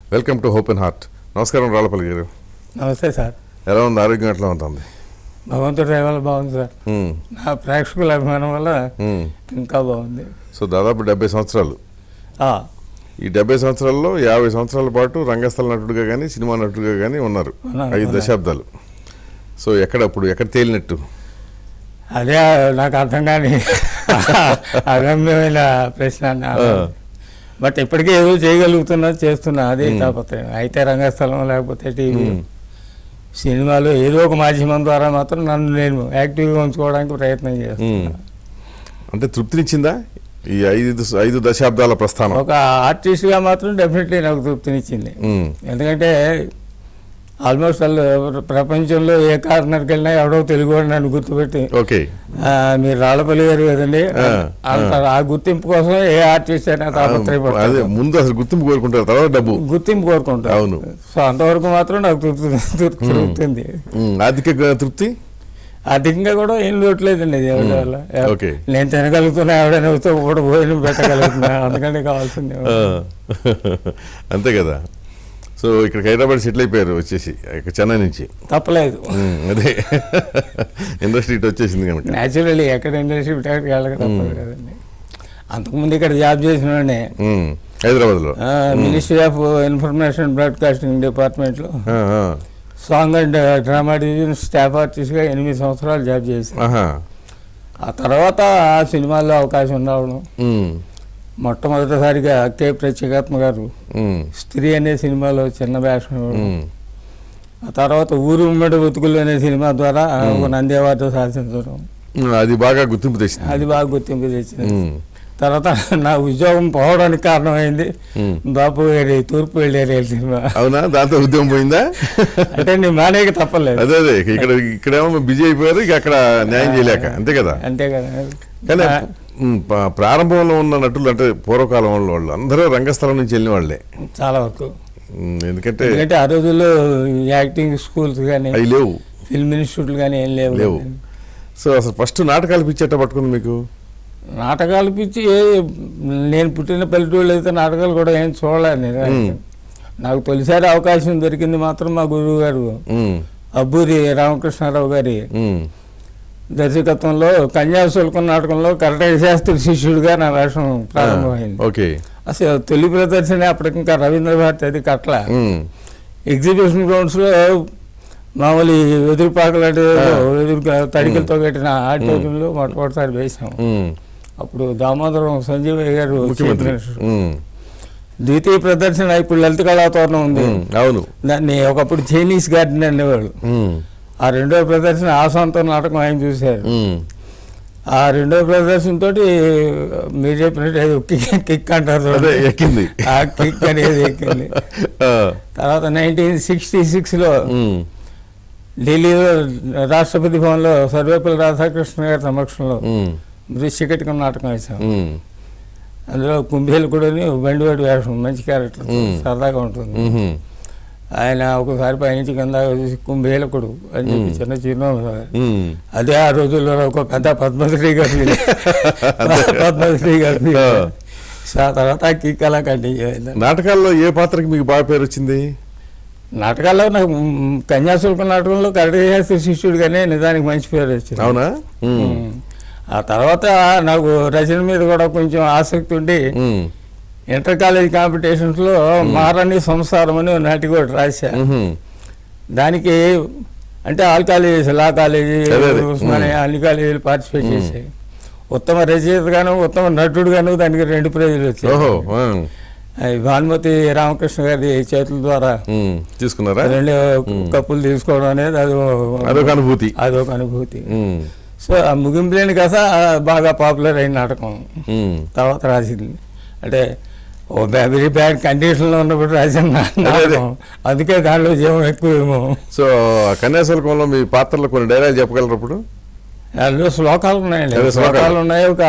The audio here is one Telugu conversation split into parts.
Welcome to hope and heart నమస్కారం రాళ్ళపల్లి గారు నమస్తే సార్ ఎలా ఉంది ఆరోగ్యం ఎట్లా ఉంటుంది భగవంతుడి దయ వల్ల బాగుంది సార్ మ్మ్. నా ప్రేక్షకుల అభిమానం వల్ల మ్మ్. ఇంకా బాగుంది సో దాదాపు డెబ్బై సంవత్సరాలు ఆ, ఈ డెబ్బై సంవత్సరాల్లో యాభై సంవత్సరాల పాటు రంగస్థల నటుడుగా కానీ సినిమా నటుడుగా కానీ ఉన్నారు ఉన్నారు, ఐదు ఉన్నారు. దశాబ్దాలు సో ఎక్కడప్పుడు ఎక్కడ తేలినట్టు అదే నాకు అర్థం కాని అగమ్యమైన ప్రశ్న అన్న ఆ. బట్ ఇప్పటికీ ఏదో చేయగలుగుతున్నా చేస్తున్నా అదే మ్మ్. తాపత్రయం అయితే రంగస్థలం లేకపోతే టీవీ మ్మ్. సినిమాలు ఏదో ఒక మాధ్యమం ద్వారా మాత్రం నన్ను నేను యాక్టివ్గా ఉంచుకోవడానికి ప్రయత్నం మ్మ్. చేస్తాను అంటే తృప్తినిచ్చిందా ఈ ఐదు ఐదు దశాబ్దాల ప్రస్థానం ఒక ఆర్టిస్ట్గా మాత్రం డెఫినెట్లీ నాకు తృప్తినిచ్చింది మ్మ్. ఎందుకంటే ఆల్మోస్ట్ వాళ్ళు ప్రపంచంలో ఏ కార్నర్కి వెళ్ళినా ఎవడో తెలుగు వాడు నన్ను గుర్తుపెట్టి ఓకే ఆ, మీరు రాళ్ళపల్లి గారు కదండి ఆ, అంటారు ఆ గుర్తింపు కోసం ఏ ఆర్టిస్ట్ అయినా అదే తాపత్రయపడతారు ముందు అసలు గుర్తింపు కోరుకుంటారు తర్వాత డబ్బు గుర్తింపు కోరుకుంటారు అవును. సో అంతవరకు మాత్రం నాకు తృప్తి తృప్తి తృప్తింది మ్మ్. ఆర్థిక గ- తృప్తి అధికంగా కూడా ఏం లోట్లేదండి ఇది ఎవరి వల్ల ఓకే. నేను తినగలుగుతున్నా ఎవడైనా వస్తే కూడా భోజనం పెట్టగలుగుతున్నా అందుకని కావాల్సింది ఆ. అంతే కదా సో ఇక్కడ హైదరాబాద్ సెటిల్ అయిపోయారు వచ్చేసి ఇక్కడ చెన్నై నుంచి తప్పలేదు ఉమ్, అదే ఇండస్ట్రీ ఇటు వచ్చేసింది కనుక న్యాచురల్లీ ఎక్కడ ఇండస్ట్రీ పెట్టడానికి వెళ్ళక తప్పదు కదండి అంతకుముందు ఇక్కడ జాబ్ చేసిన వాడినే ఉమ్, హైదరాబాద్లో మినిస్ట్రీ ఆఫ్ ఇన్ఫర్మేషన్ బ్రాడ్కాస్టింగ్ డిపార్ట్మెంట్లో ఆ, ఆ. Song and drama division staff ఆర్టిస్ట్గా ఎనిమిది సంవత్సరాలు జాబ్ చేశాను ఆహా. ఆ తర్వాత ఆ సినిమాల్లో అవకాశం రావడం ఉమ్, మొట్టమొదటిసారిగా కె ప్రత్యేకాత్మ గారు ఉమ్, స్త్రీ అనే సినిమాలో చిన్న వేషం ఇవ్వడం. ఉమ్, ఆ తర్వాత ఊరు ఉమ్మడి బతుకులు అనే సినిమా ద్వారా ఒక నంది అవార్డు సాధించడం ఉమ్, అది బాగా గుర్తింపు తెచ్చింది అది బాగా గుర్తింపు తెచ్చింది ఉమ్, తర్వాత నా ఉద్యోగం పోవడానికి కారణమైంది ఉమ్. బాపు గారి తూర్పు వెళ్ళేరు సినిమా అవునా దాంతో ఉద్యమం పోయిందా అంటే నీ మానేకి తప్పలేదు అదే అదే ఇక్కడ ఇక్కడేమో బిజీ అయిపోయారు ఇక అక్కడ న్యాయం చేయలేక అంతే కదా అంతే కదా కానీ ఉమ్, ప- ప్రారంభంలో ఉన్న నటులు అంటే పూర్వకాలం వాళ్ళు వాళ్ళు అందరూ రంగస్థలం నుంచి వెళ్ళిన వాళ్ళే చాలా వరకు ఉమ్, ఎందుకంటే ఎందుకంటే ఆ రోజుల్లో యాక్టింగ్ స్కూల్స్ కానీ అవి లేవు ఫిల్మ్ ఇన్స్టిట్యూట్లు కానీ ఏం లేవు లేవు. సో అసలు ఫస్ట్ నాటకాలు పిచ్చేట పట్టుకుంది మీకు నాటకాలు పిచ్చి ఏ- నేను పుట్టిన పల్లెటూళ్ళు అయితే నాటకాలు కూడా ఏం చూడలేదు నేను మ్మ్. నాకు తొలిసారి అవకాశం దొరికింది మాత్రం మా గురువు గారు ఉమ్, అబ్బూరి రామకృష్ణారావు గారి ఉమ్, దర్శకత్వంలో కన్యాశుల్కం నాటకంలో కరటయ్య శాస్త్రి శిష్యుడిగా నా వేషం ప్రారంభమైంది ఓకే అసలు తొలి ప్రదర్శన అప్పటికి ఇంకా రవీంద్ర భారతి అది కట్ల ఉమ్, ఎగ్జిబిషన్ గ్రౌండ్స్లో మామూలు ఈ వెదురు పాకలాంటి వెదురు తడికలతో కట్టిన ఆడిటోరియంలో మొట్టమొదటిసారి వేసాం ఉమ్, అప్పుడు దామోదరం సంజీవయ్య గారు చీఫ్ ముఖ్యమంత్రి మినిస్టర్ ఉమ్, ద్వితీయ ప్రదర్శన ఇప్పుడు లలిత కళాతోరణం ఉంది ఉమ్, అవును దాన్ని ఒకప్పుడు చైనీస్ గార్డెన్ అనేవాళ్ళు ఉమ్, ఆ రెండో ప్రదర్శన ఆసాంతో నాటకం ఆయన చూశారు ఉమ్, ఆ రెండో ప్రదర్శన తోటి మీరు చెప్పినట్టు ఏదో కిక్ కిక్ అంటారు అదే ఎక్కింది ఆ కిక్ అనేది ఎక్కింది ఆ, తర్వాత నైన్టీన్ సిక్స్టీ సిక్స్లో ఉమ్, ఢిల్లీలో రాష్ట్రపతి భవన్లో సర్వేపల్లి రాధాకృష్ణ గారి సమక్షంలో ఉమ్, దృశ్యకటికం నాటకం వేసాం ఉమ్, అందులో కుంభేలు కూడా బండివాడి వేషం మంచి క్యారెక్టర్ మ్మ్. సరదాగా ఉంటుంది ఉమ్, ఆయన ఒకసారి పైనుంచి కింద చూసి కుంభేలకుడు అని చెప్పి చిన్న చిరునవ్వు ఉమ్, అదే ఆ రోజుల్లో ఒక పెద్ద పద్మశ్రీ గారు ఫీల్ పద్మశ్రీ గారు ఫీల్ ఆ. సో ఆ తర్వాత ఆ కిక్ అలా కంటిన్యూ అయింది నాటకాల్లో ఏ పాత్రకి మీకు బాగా పేరు వచ్చింది నాటకాల్లో నాకు మ్, కన్యాశుల్కం నాటకంలో కరటశాస్త్రి శిష్యుడిగానే నిజానికి మంచి పేరు వచ్చింది అవునా ఉమ్, మ్. ఆ తర్వాత నాకు రచన మీద కూడా కొంచెం ఆసక్తి ఉండి ఉమ్, ఇంటర్ కాలేజ్ కాంపిటీషన్స్లో మారని సంసారం అని ఒక నాటికి ఒకటి రాశా ఉహుం, దానికి అంటే ఆల్ కాలేజెస్ లా కాలేజీ అదే, అదే. ఉస్మానియా అన్ని కాలేజీలు పార్టిసిపేట్ చేశాయి ఉత్తమ రచయితగాను ఉత్తమ నటుడుగాను దానికి రెండు ప్రైజులు వచ్చాయి ఓహో ఆ, అవి భానుమతి రామకృష్ణ గారి చేతుల ద్వారా ఉమ్, తీసుకున్నారా రెండు కప్పులు తీసుకోవడం అనేది అది అదొక అనుభూతి అదొక అనుభూతి ఉమ్, సో ఆ ముగింపు లేని కథ బాగా పాపులర్ అయిన నాటకం ఉమ్, తర్వాత రాసింది అంటే ఓ వెరీ బ్యాడ్ కండిషన్లో ఉన్నప్పుడు రాసిన నా- నాటకం అందుకే దానిలో జీవం ఎక్కువేమో సో కన్యాశుల్కంలో మీ పాత్రలో కొన్ని డైలాగ్ చెప్పగలరు ఇప్పుడు అందులో శ్లోకాలు ఉన్నాయండి అదే శ్లోకాలు. శ్లోకాలు ఉన్నాయి ఒక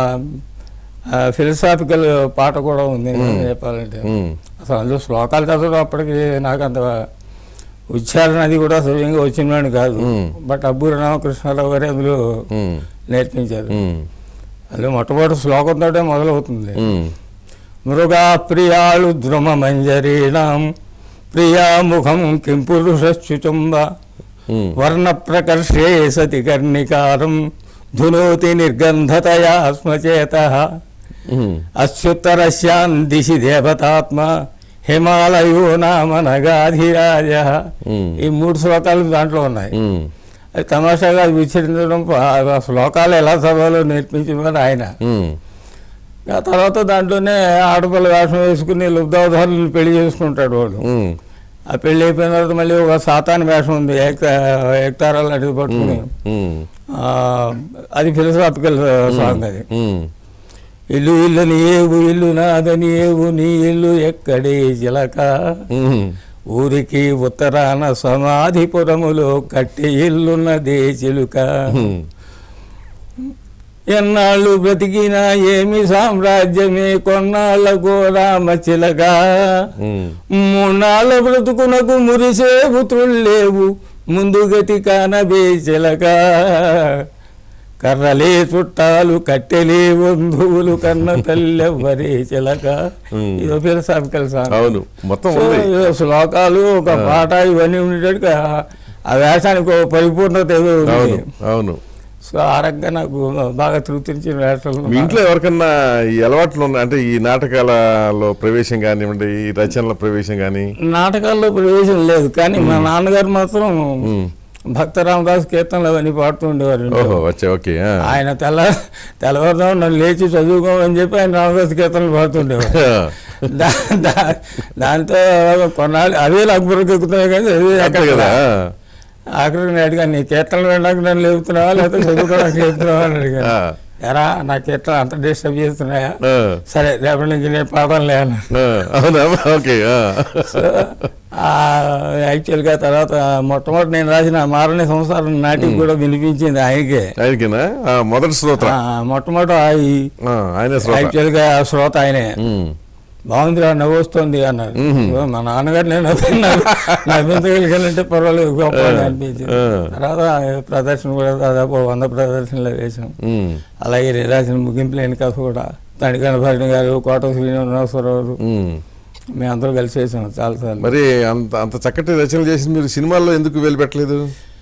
ఫిలసాఫికల్ పాట కూడా ఉంది చెప్పాలంటే ఉమ్, అసలు అందులో శ్లోకాలు చదవడం అప్పటికి నాకు అంత ఉచ్చారణ అది కూడా సవ్యంగా వచ్చినాడు కాదు మ్మ్. బట్ అబ్బూరి రామకృష్ణారావు గారు అందులో ఉమ్, నేర్పించారు ఉమ్, అందులో మొట్టమొదటి శ్లోకంతో మొదలవుతుంది ఉమ్, మృగా ప్రియాళు ద్రుమమంజరీణాం ప్రియాముఖం కిం పురుషశ్చుచుంబ ఉమ్, వర్ణ ప్రకర్షే సతి కర్ణికారం ధునోతి నిర్గంధతయా స్మచేత ఉమ్, అస్యుత్తరస్యాన్ దిశి దేవతాత్మ హిమాలయో నామ నగాధిరాజ ఉమ్, ఈ మూడు శ్లోకాలు దాంట్లో ఉన్నాయి ఉమ్, అది తమాషాగా అది ఉచ్చరించడం ఆ శ్లోకాలు ఎలా చదవాలో నేర్పించేవాడు ఆయన ఉమ్, ఆ తర్వాత దాంట్లోనే ఆడపిల్ల వేషం వేసుకుని లుబ్ధావధారులను పెళ్లి చేసుకుంటాడు వాడు ఉమ్, ఆ పెళ్లి అయిపోయిన తర్వాత మళ్ళీ ఒక సాతాన్ వేషం ఉంది ఏక ఏకతారాలు అడిగి పట్టుకుని ఉమ్, ఆ, అది ఫిలసాఫికల్ సాంగ్ అది ఉమ్, ఇల్లు ఇల్లు నీ ఏవు ఇల్లు నాదని ఏవు నీ ఇల్లు ఎక్కడే చిలక ఉమ్, ఊరికి ఉత్తరాన సమాధిపురములో కట్టి ఇల్లున్నదే చిలుక ఉమ్, ఎన్నాళ్ళు బ్రతికినా ఏమి సామ్రాజ్యమే కొన్నాళ్ళకు రామ చిలక ఉమ్, మూన్నాళ్ళ బ్రతుకునకు మురిసే పుత్రులు లేవు ముందు గతి కానబే చిలక కర్రలే చుట్టాలు కట్టెలే బంధువులు కన్న తల్లెవ్వరే చిలక Hmm. ఇదో ఫిలసాఫికల్ సాంగ్ అవును మొత్తం సో ఉంది ఇదో శ్లోకాలు ఒక పాట ఇవన్నీ ఉండేట్టుగా ఆ వేషానికి ఒక పరిపూర్ణత ఏదో ఉంది అవును అవును సో ఆ రకంగా నాకు బాగా తృప్తించిన వేషాలు మీ ఇంట్లో ఎవరికన్నా ఈ అలవాట్లు ఉన్నాయి అంటే ఈ నాటకాలలో ప్రవేశం కానివ్వండి ఈ రచనల ప్రవేశం కానీ నాటకాల్లో ప్రవేశం లేదు కానీ మా నాన్నగారు మాత్రం ఉమ్. భక్త రామదాస్ కీర్తనలు అవన్నీ పాడుతూ ఉండేవారు ఇంట్లో. ఓహో వచ్చా ఓకే ఆ. ఆయన తెల్ల తెల్లవారుదాం నన్ను లేచి చదువుకోమని చెప్పి ఆయన రామదాస్ కీర్తనలు పాడుతుండేవారు దా- దా- దాంతో కొన్నాళ్ళు అవే నాకు బుర్రకెక్కుతున్నాయి కానీ అదే అంతే ఎక్కడ కదా ఆఖరికి నేను అడిగాను నీ కీర్తనలు వినడానికి నన్ను లేపుతున్నావా లేకపోతే చదువుకోవడానికి లేపుతున్నావా అని అడిగాను ఆ, ఎరా నా కీర్తనలు అంత డిస్టర్బ్ చేస్తున్నాయా ఆ, సరే రేపటి నుంచి నేను పాదం లేను ఆ, అవునా ఓకే ఆ. సో ఆ, యాక్చువల్గా తర్వాత మొట్టమొదటి నేను రాసిన మారని సంసారం నాటికి కూడా వినిపించింది ఆయనకే ఆయనకేనా ఆ, మొదటి శ్రోత ఆ, మొట్టమొదటి ఆ ఈ ఆ, ఆయనే శ్రోత యాక్చువల్గా శ్రోత ఆయనే ఉమ్, బాగుందిరా నవ్వు వస్తుంది అన్నారు మ్మ్. ఓ, మా నాన్నగారు నేను నవ్వించగలిగానంటే పర్వాలేదు గొప్ప అని అనిపించింది ఆ. తర్వాత ప్రదర్శన కూడా దాదాపు వంద ప్రదర్శనలు వేశాం ఉమ్, అలాగే నేను రాసిన ముగింపు లేని కథ కూడా తణికన భరణి గారు కోట శ్రీనివాసరావు ఉమ్. మేమందరూ కలిసి వేసాం చాలాసార్లు మరి అంత అంత చక్కటి రచనలు చేసి మీరు సినిమాల్లో ఎందుకు వేలు పెట్టలేదు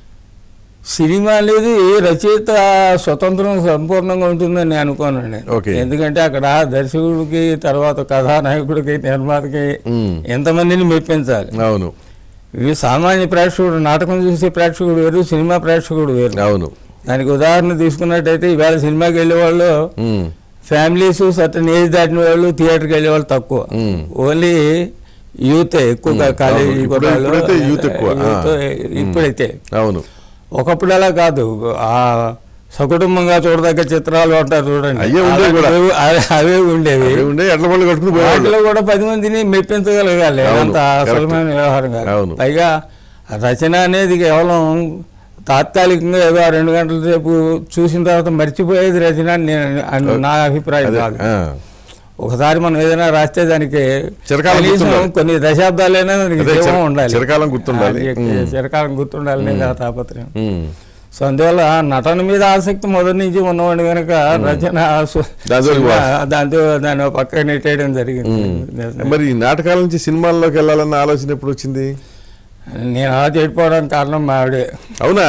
సినిమా అనేది రచయిత స్వతంత్రం సంపూర్ణంగా ఉంటుందని నేను అనుకోనండి Okay. ఎందుకంటే అక్కడ దర్శకుడికి తర్వాత కథానాయకుడికి నిర్మాతకి ఉమ్, ఎంతమందిని మెప్పించాలి అవును ఇవి సామాన్య ప్రేక్షకుడు నాటకం చూసే ప్రేక్షకుడు వేరు సినిమా ప్రేక్షకుడు వేరు అవును దానికి ఉదాహరణ తీసుకున్నట్టయితే ఈవేళ సినిమాకి వెళ్ళే వాళ్ళు ఉమ్, ఫ్యామిలీస్ సర్టన్ ఏజ్ దాటిన వాళ్ళు థియేటర్కి వెళ్ళే వాళ్ళు తక్కువ ఉమ్. ఓన్లీ యూత్ ఎక్కువగా అవును. కాలేజీ ఇప్పుడు- కుర్రాళ్ళు, ఇప్పుడైతే youth ఎక్కువ. ఆ. youth ఇప్పుడైతే అవును ఒకప్పుడు అలా కాదు ఆ సకుటుంబంగా చూడదగ్గ చిత్రాలు అంటారు చూడండి అయ్యే ఉండేవి కూడా. అవే- అవే- అవే ఉండేవి అవి ఉండే ఎడ్ల పళ్ళు కట్టుకుని పోయేవాళ్ళు వాటిలో కూడా పది మందిని మెప్పించగలగాలి అవును, అంత correct. సులభమైన వ్యవహారం కాదు అవును. పైగా రచన అనేది కేవలం తాత్కాలికంగా ఏదో ఆ రెండు గంటల సేపు చూసిన తర్వాత మర్చిపోయేది రచన అని నేను అన్- నా అభిప్రాయం అదే కాదు ఆ, ఒకసారి మనం ఏదైనా రాస్తే దానికి చిరకాలం కనీసం గుర్తుండాలి. కొన్ని దశాబ్దాలైనా దానికి అదే, జీవం చిర- ఉండాలి చిరకాలం గుర్తుండాలి. అది ఉమ్. చిరకాలం గుర్తుండాలి నా తాపత్రయం ఉమ్. సో అందువల్ల నటన మీద ఆసక్తి మొదటి నుంచి ఉన్నవాడు కనుక రచన సు- దాని జోలికి సినిమా దాంతో దాన్ని ఒక పక్కన నెట్టేయడం జరిగింది మరి ఈ నాటకాల నుంచి సినిమాల్లోకి వెళ్ళాలన్న ఆలోచన ఎప్పుడు వచ్చింది నేను అలా చెడిపోవడానికి కారణం మా ఆవిడే అవునా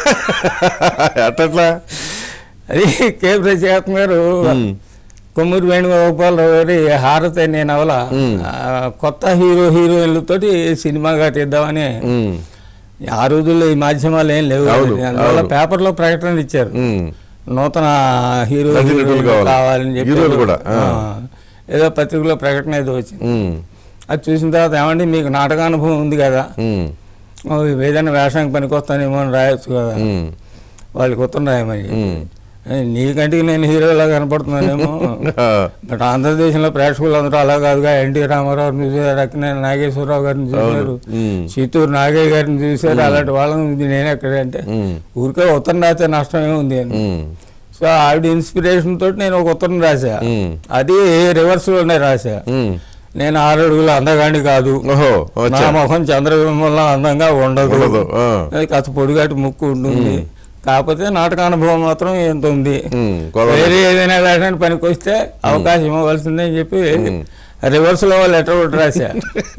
అట్లా అది కే ప్రశాంత్ గారు కొమ్మూరి వేణుగోపాలరావు గారి హారతి అనే నవల మ్మ్. ఆ, కొత్త హీరో హీరోయిన్లతోటి సినిమాగా తీద్దామని ఆ రోజుల్లో ఈ మాధ్యమాలు ఏం లేవు అవును, అందువల్ల అవును. పేపర్లో ప్రకటన ఇచ్చారు నూతన హీరో నటీనటులు హీరోయిన్లు కావాలి. కావాలని చెప్పి హీరోలు కూడా, ఆ. ఆ, ఏదో పత్రికలో ప్రకటన ఏదో వచ్చింది అది చూసిన తర్వాత ఏమంటే మీకు నాటకానుభవం ఉంది కదా ఓ, ఏదైనా వేషానికి పనికొస్తానేమో అని రాయొచ్చు కదా వాళ్ళకి ఉత్తరం రాయమని ఏ, నీకంటే నేను హీరోలా కనపడుతున్నానేమో బట్ ఆంధ్రదేశంలో ప్రేక్షకులు అందరూ అలా కాదుగా ఎన్టీ రామారావుని చూశారు అక్కినేని నాగేశ్వరరావు గారిని చూశారు చిత్తూరు నాగయ్య గారిని చూశారు అలాంటి వాళ్ళని నేను ఎక్కడంటే ఊరికే ఉత్తరం రాస్తే నష్టం ఏముంది అని సో ఆవిడ ఇన్స్పిరేషన్ తోటి నేను ఒక ఉత్తరం రాశా అది రివర్స్ లోనే రాశా నేను ఆరు అడుగులు అందగాని కాదు ఓహో నా వచ్చా ముఖం చంద్రబింబంలో అందంగా ఉండదు ఉండదు ఆ. అది కాస్త పొడిగాటి ముక్కు ఉంటుంది కాకపోతే నాటకానుభవం మాత్రం ఎంత ఉంది ఉమ్, కుదరదు. వేరే ఏదైనా వేయడానికి పనికి వస్తే అవకాశం ఇవ్వవలసిందని చెప్పి రివర్స్లో లెటర్ ఒకటి రాశా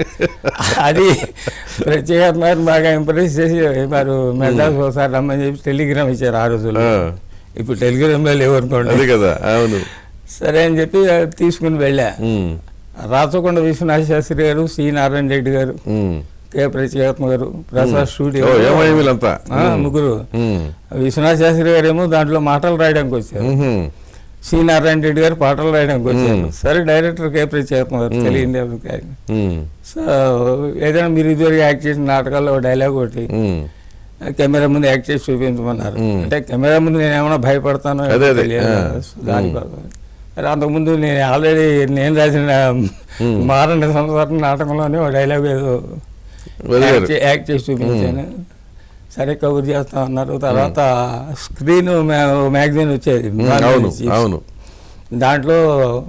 అది ప్రత్యేకమైన బాగా ఇంప్రెస్ చేసి మరి మెడ్రాస్ ఒకసారి రమ్మని చెప్పి టెలిగ్రామ్ ఇచ్చారు ఆ రోజుల్లో ఆ. ఇప్పుడు టెలిగ్రామ్లో లేవు అనుకోండి అదే కదా అవును సరే అని చెప్పి అది తీసుకుని వెళ్ళా ఉమ్, రాచకొండ విశ్వనాథ శాస్త్రి గారు సి నారాయణ రెడ్డి గారు ఉమ్. కె ప్రత్యేకత్మ గారు ప్రసాద్ స్టూడియో ఓ, ఏమయ్య వీళ్ళంతా ఆ, ముగ్గురు ఉమ్, విశ్వనాథ శాస్త్రి గారు ఏమో దాంట్లో మాటలు రాయడానికి వచ్చారు ఉహుం. సి నారాయణ రెడ్డి గారు పాటలు రాయడానికి వచ్చారు సరే డైరెక్టర్ కే ప్రత్యేకత్మ గారు తెలియంది ఎవరికి ఆయన. ఉమ్, సో ఏదైనా మీరు ఇదివరకు యాక్ట్ చేసిన నాటకాల్లో ఒక డైలాగ్ ఒకటి ఉమ్. కెమెరా ముందు యాక్ట్ చేసి చూపించమన్నారు మ్మ్. అంటే కెమెరా ముందు నేను ఏమైనా భయపడతానో అదే, అదే. తెలియదు. ఆ. దాని కోసం. మరి అంతకుముందు నేను ఆల్రెడీ నేను రాసిన మారండి సంవత్సరం నాటకంలోనే ఒక డైలాగ్ ఏదో వదిలేరు. యాక్ట్ చే- యాక్ట్ చేసి చూపించాను సరే కవర్ చేస్తా అన్నారు తర్వాత స్క్రీన్ మ్యాగజైన్ వచ్చేది ఉమ్, అవును అవును దాంట్లో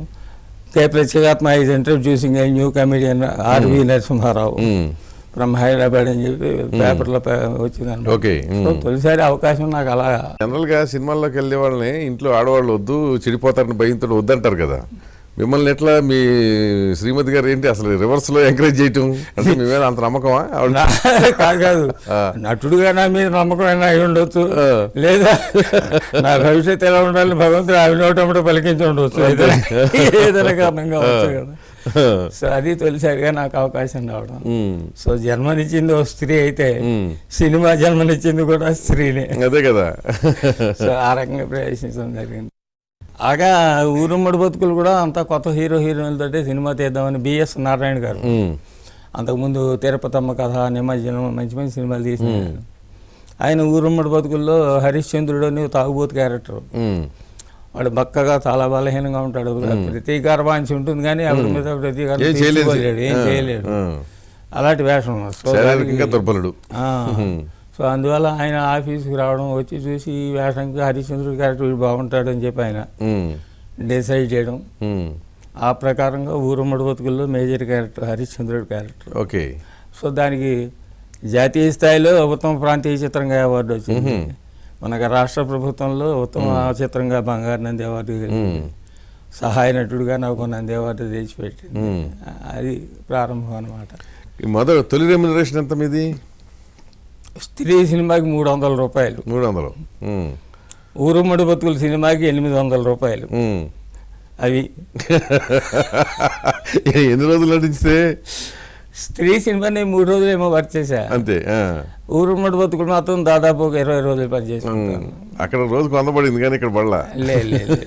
K Pratyagatma is introducing a new comedian R V Narasimharao um, from Hyderabad అని చెప్పి పేపర్లో వచ్చింది ఓకే ఉమ్. సో తొలిసారి అవకాశం నాకు అలా జనరల్ గా సినిమాల్లోకి వెళ్ళే వాళ్ళని ఇంట్లో ఆడవాళ్ళు వద్దు చెడిపోతారని భయంతో వద్దంటారు కదా మిమ్మల్ని ఎట్లా మీ శ్రీమతి గారు ఏంటి అసలు రివర్స్ లో ఎంకరేజ్ చేయటం అంటే మీ మీద అంత నమ్మకమా ఆవిడ నా- కాదు కాదు ఆ. నటుడుగా నా మీద నమ్మకం అయినా అయి ఉండొచ్చు ఆ. లేదా నా భవిష్యత్తు ఎలా ఉండాలని భగవంతుడు ఆవిడ నోటముట పలికించి ఉండవచ్చు ఏదైనా ఏదైనా కారణంగా వచ్చు కదా సో అది తొలిసారిగా నాకు అవకాశం రావడం ఉమ్, సో జన్మనిచ్చింది ఓ స్త్రీ అయితే ఉమ్. సినిమా జన్మనిచ్చింది కూడా స్త్రీనే అదే కదా సో ఆ రకంగా ప్రవేశించడం జరిగింది ఆగా ఊరుమ్మడి బతుకులు కూడా అంతా కొత్త హీరో హీరోయిన్లతోటి సినిమా తీద్దామని బిఎస్ నారాయణ గారు ఉమ్, అంతకుముందు తిరుపతమ్మ కథ నిమజ్జనం మంచి మంచి సినిమాలు తీసిన ఆయన ఊరుమ్మడి బతుకుల్లో హరిశ్చంద్రుడు అని తాగుబోతు క్యారెక్టర్ ఉమ్, వాడు బక్కగా చాలా బలహీనంగా ఉంటాడు ప్రతీకార వాంచి ఉంటుంది కానీ ఎవరి మీద ప్రతీకారం ఏం చేయలేదు తీసుకోలేడు ఏం ఆ, చేయలేడు ఆ. అలాంటి వేషం సో శారీరకంగా దానికి- దుర్బలుడు ఆ, సో అందువల్ల ఆయన ఆఫీస్కి రావడం వచ్చి చూసి ఈ వేషంకి హరిశ్చంద్రుడి క్యారెక్టర్ వీడు బాగుంటాడు అని చెప్పి ఆయన ఉమ్, డిసైడ్ చేయడం ఉమ్, ఆ ప్రకారంగా ఊరుమ్మడి బతుకుల్లో మేజర్ క్యారెక్టర్ హరిశ్చంద్రుడి క్యారెక్టర్ ఓకే సో దానికి జాతీయ స్థాయిలో ఉత్తమ ప్రాంతీయ చిత్రంగా అవార్డు వచ్చింది మనకు రాష్ట్ర ప్రభుత్వంలో ఉత్తమ చిత్రంగా బంగారు నంది అవార్డు కలిగింది. సహాయ నటుడుగా నాకు నంది అవార్డు తెచ్చిపెట్టింది మ్మ్. అది ప్రారంభం అనమాట ఈ మొదటి తొలి రెమ్యునరేషన్ ఎంత మీది స్త్రీ సినిమాకి మూడు వందల రూపాయలు మూడు వందలు ఉమ్, ఊరుమ్మడి బతుకుల సినిమాకి ఎనిమిది వందల రూపాయలు ఉమ్. అవి ఎన్ని రోజులు నటిస్తే స్త్రీ సినిమా నేను మూడు రోజులు ఏమో వర్క్ చేశా అంతే ఆ. ఊరుమ్మడి బతుకులు మాత్రం దాదాపు ఒక ఇరవై రోజులు పనిచేసి ఉమ్, అక్కడ రోజుకు వంద పడింది కానీ ఇక్కడ పడలా లే లే లే.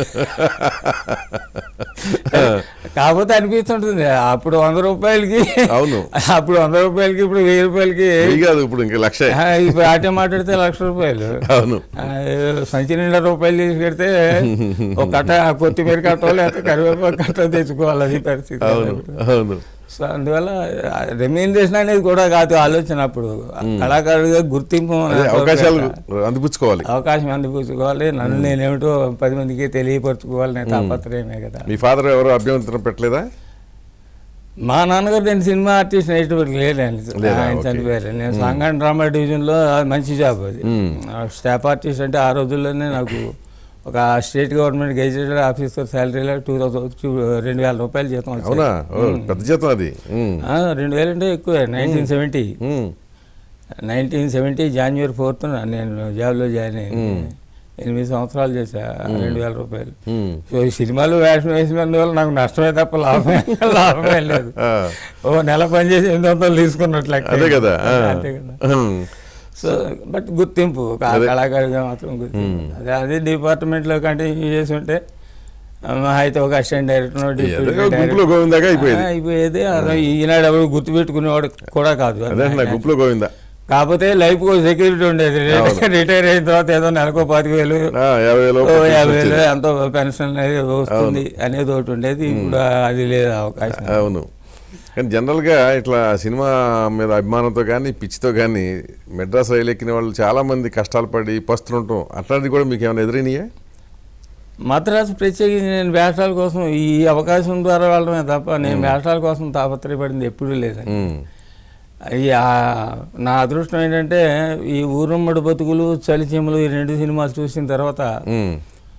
కాకపోతే అనిపిస్తుంటుంది అప్పుడు వంద రూపాయలకి అవును అప్పుడు వంద రూపాయలకి ఇప్పుడు వెయ్యి రూపాయలకి వెయ్యి కాదు ఇప్పుడు ఇంకా లక్ష ఆ, ఇప్పుడు ఆటే మాట్లాడితే లక్ష రూపాయలు అవును ఆ, సంచి నిండా రూపాయలు తీసుకెడితే ఒక కట్ట కొత్తిమీర కట్టో లేకపోతే కరివేపాకు కట్ట తెచ్చుకోవాలి అది పరిస్థితి అవును అవును సో అందువల్ల రెమ్యూనరేషన్ అనేది కూడా కాదు ఆలోచన అప్పుడు కళాకారుడిగా గుర్తింపు అదే అనేది అవకాశాలు ఒక అందిపుచ్చుకోవాలి అవకాశం అందిపుచ్చుకోవాలి నన్ను నేనేమిటో పది మందికి తెలియపరచుకోవాలి నేను తాపత్రయమే కదా మీ ఫాదర్ ఎవరు అభ్యంతరం పెట్టలేదా మా నాన్నగారు నేను సినిమా ఆర్టిస్ట్ అయ్యేటప్పుడు లేదండి లేదా? ఆయన ఓకే. చనిపోయారు నేను సాంగాన్ డ్రామా డివిజన్లో అది మంచి జాబ్ అది మ్మ్. ఆ స్టాఫ్ ఆర్టిస్ట్ అంటే ఆ రోజుల్లోనే నాకు ఒక స్టేట్ గవర్నమెంట్ గెజిటెడ్ ఆఫీసర్ శాలరీలో టూ థౌసండ్ రెండు వేల రూపాయలు జీతం వచ్చేది. అవునా ఓ, పెద్ద జీతం అది ఉమ్, ఆ, రెండు వేలు అంటే ఎక్కువే nineteen seventy um, nineteen seventy January fourth నేను జాబ్లో జాయిన్ అయ్యింది ఎనిమిది సంవత్సరాలు చేశా రెండు వేల రూపాయలు ఉమ్. సో ఈ సినిమాలు వేషం వేసినందువల్ల నాకు నష్టమే తప్ప లాభమే లాభమే లేదు ఆ, ఓ నెల పనిచేసి ఎనిమిది వందలు తీసుకున్నట్లు లెక్క. అదే కదా ఆ. అంతే కదా ఉమ్, సో బట్ గుర్తింపు ఒక కళాకారుగా మాత్రం గుర్తింపు అదే అదే డిపార్ట్మెంట్లో కంటిన్యూ చేసి ఉంటే ఆ, అయితే ఒక అసిస్టెంట్ డైరెక్టర్ ఏదో గుంపులో గోవిందాగా అయిపోయేది అయిపోయేది అదే ఈనాడు ఎవరు గుర్తుపెట్టుకునేవాడు కూడా కాదు అదే నా గుంపులో గోవిందా కాకపోతే లైఫ్ సెక్యూరిటీ ఉండేది రిటైర్ అయిన తర్వాత ఏదో నెలకో పాతిక వేలు ఆ, యాభై వేలు ఓ యాభై వేలు ఎంతో పెన్షన్ అనేది వస్తుంది అనేది ఒకటి ఉండేది ఇప్పుడు అది లేదు అవకాశం అవును కానీ జనరల్గా ఇట్లా సినిమా మీద అభిమానంతో కానీ పిచ్చితో కానీ మెడ్రాస్ రైలు ఎక్కిన వాళ్ళు చాలా మంది కష్టాలు పడి పస్తుంటాం అట్లాంటిది కూడా మీకు ఏమైనా ఎదురైనాయా మద్రాసు ప్రత్యేకించి నేను వేషాల కోసం ఈ అవకాశం ద్వారా వెళ్ళడమే తప్ప నేను వేషాల కోసం తాపత్రయపడింది ఎప్పుడూ లేదండి ఉమ్, ఈ ఆ- నా అదృష్టం ఏంటంటే ఈ ఊరమ్మడి బతుకులు చలిచీమలు ఈ రెండు సినిమాలు చూసిన తర్వాత ఉమ్,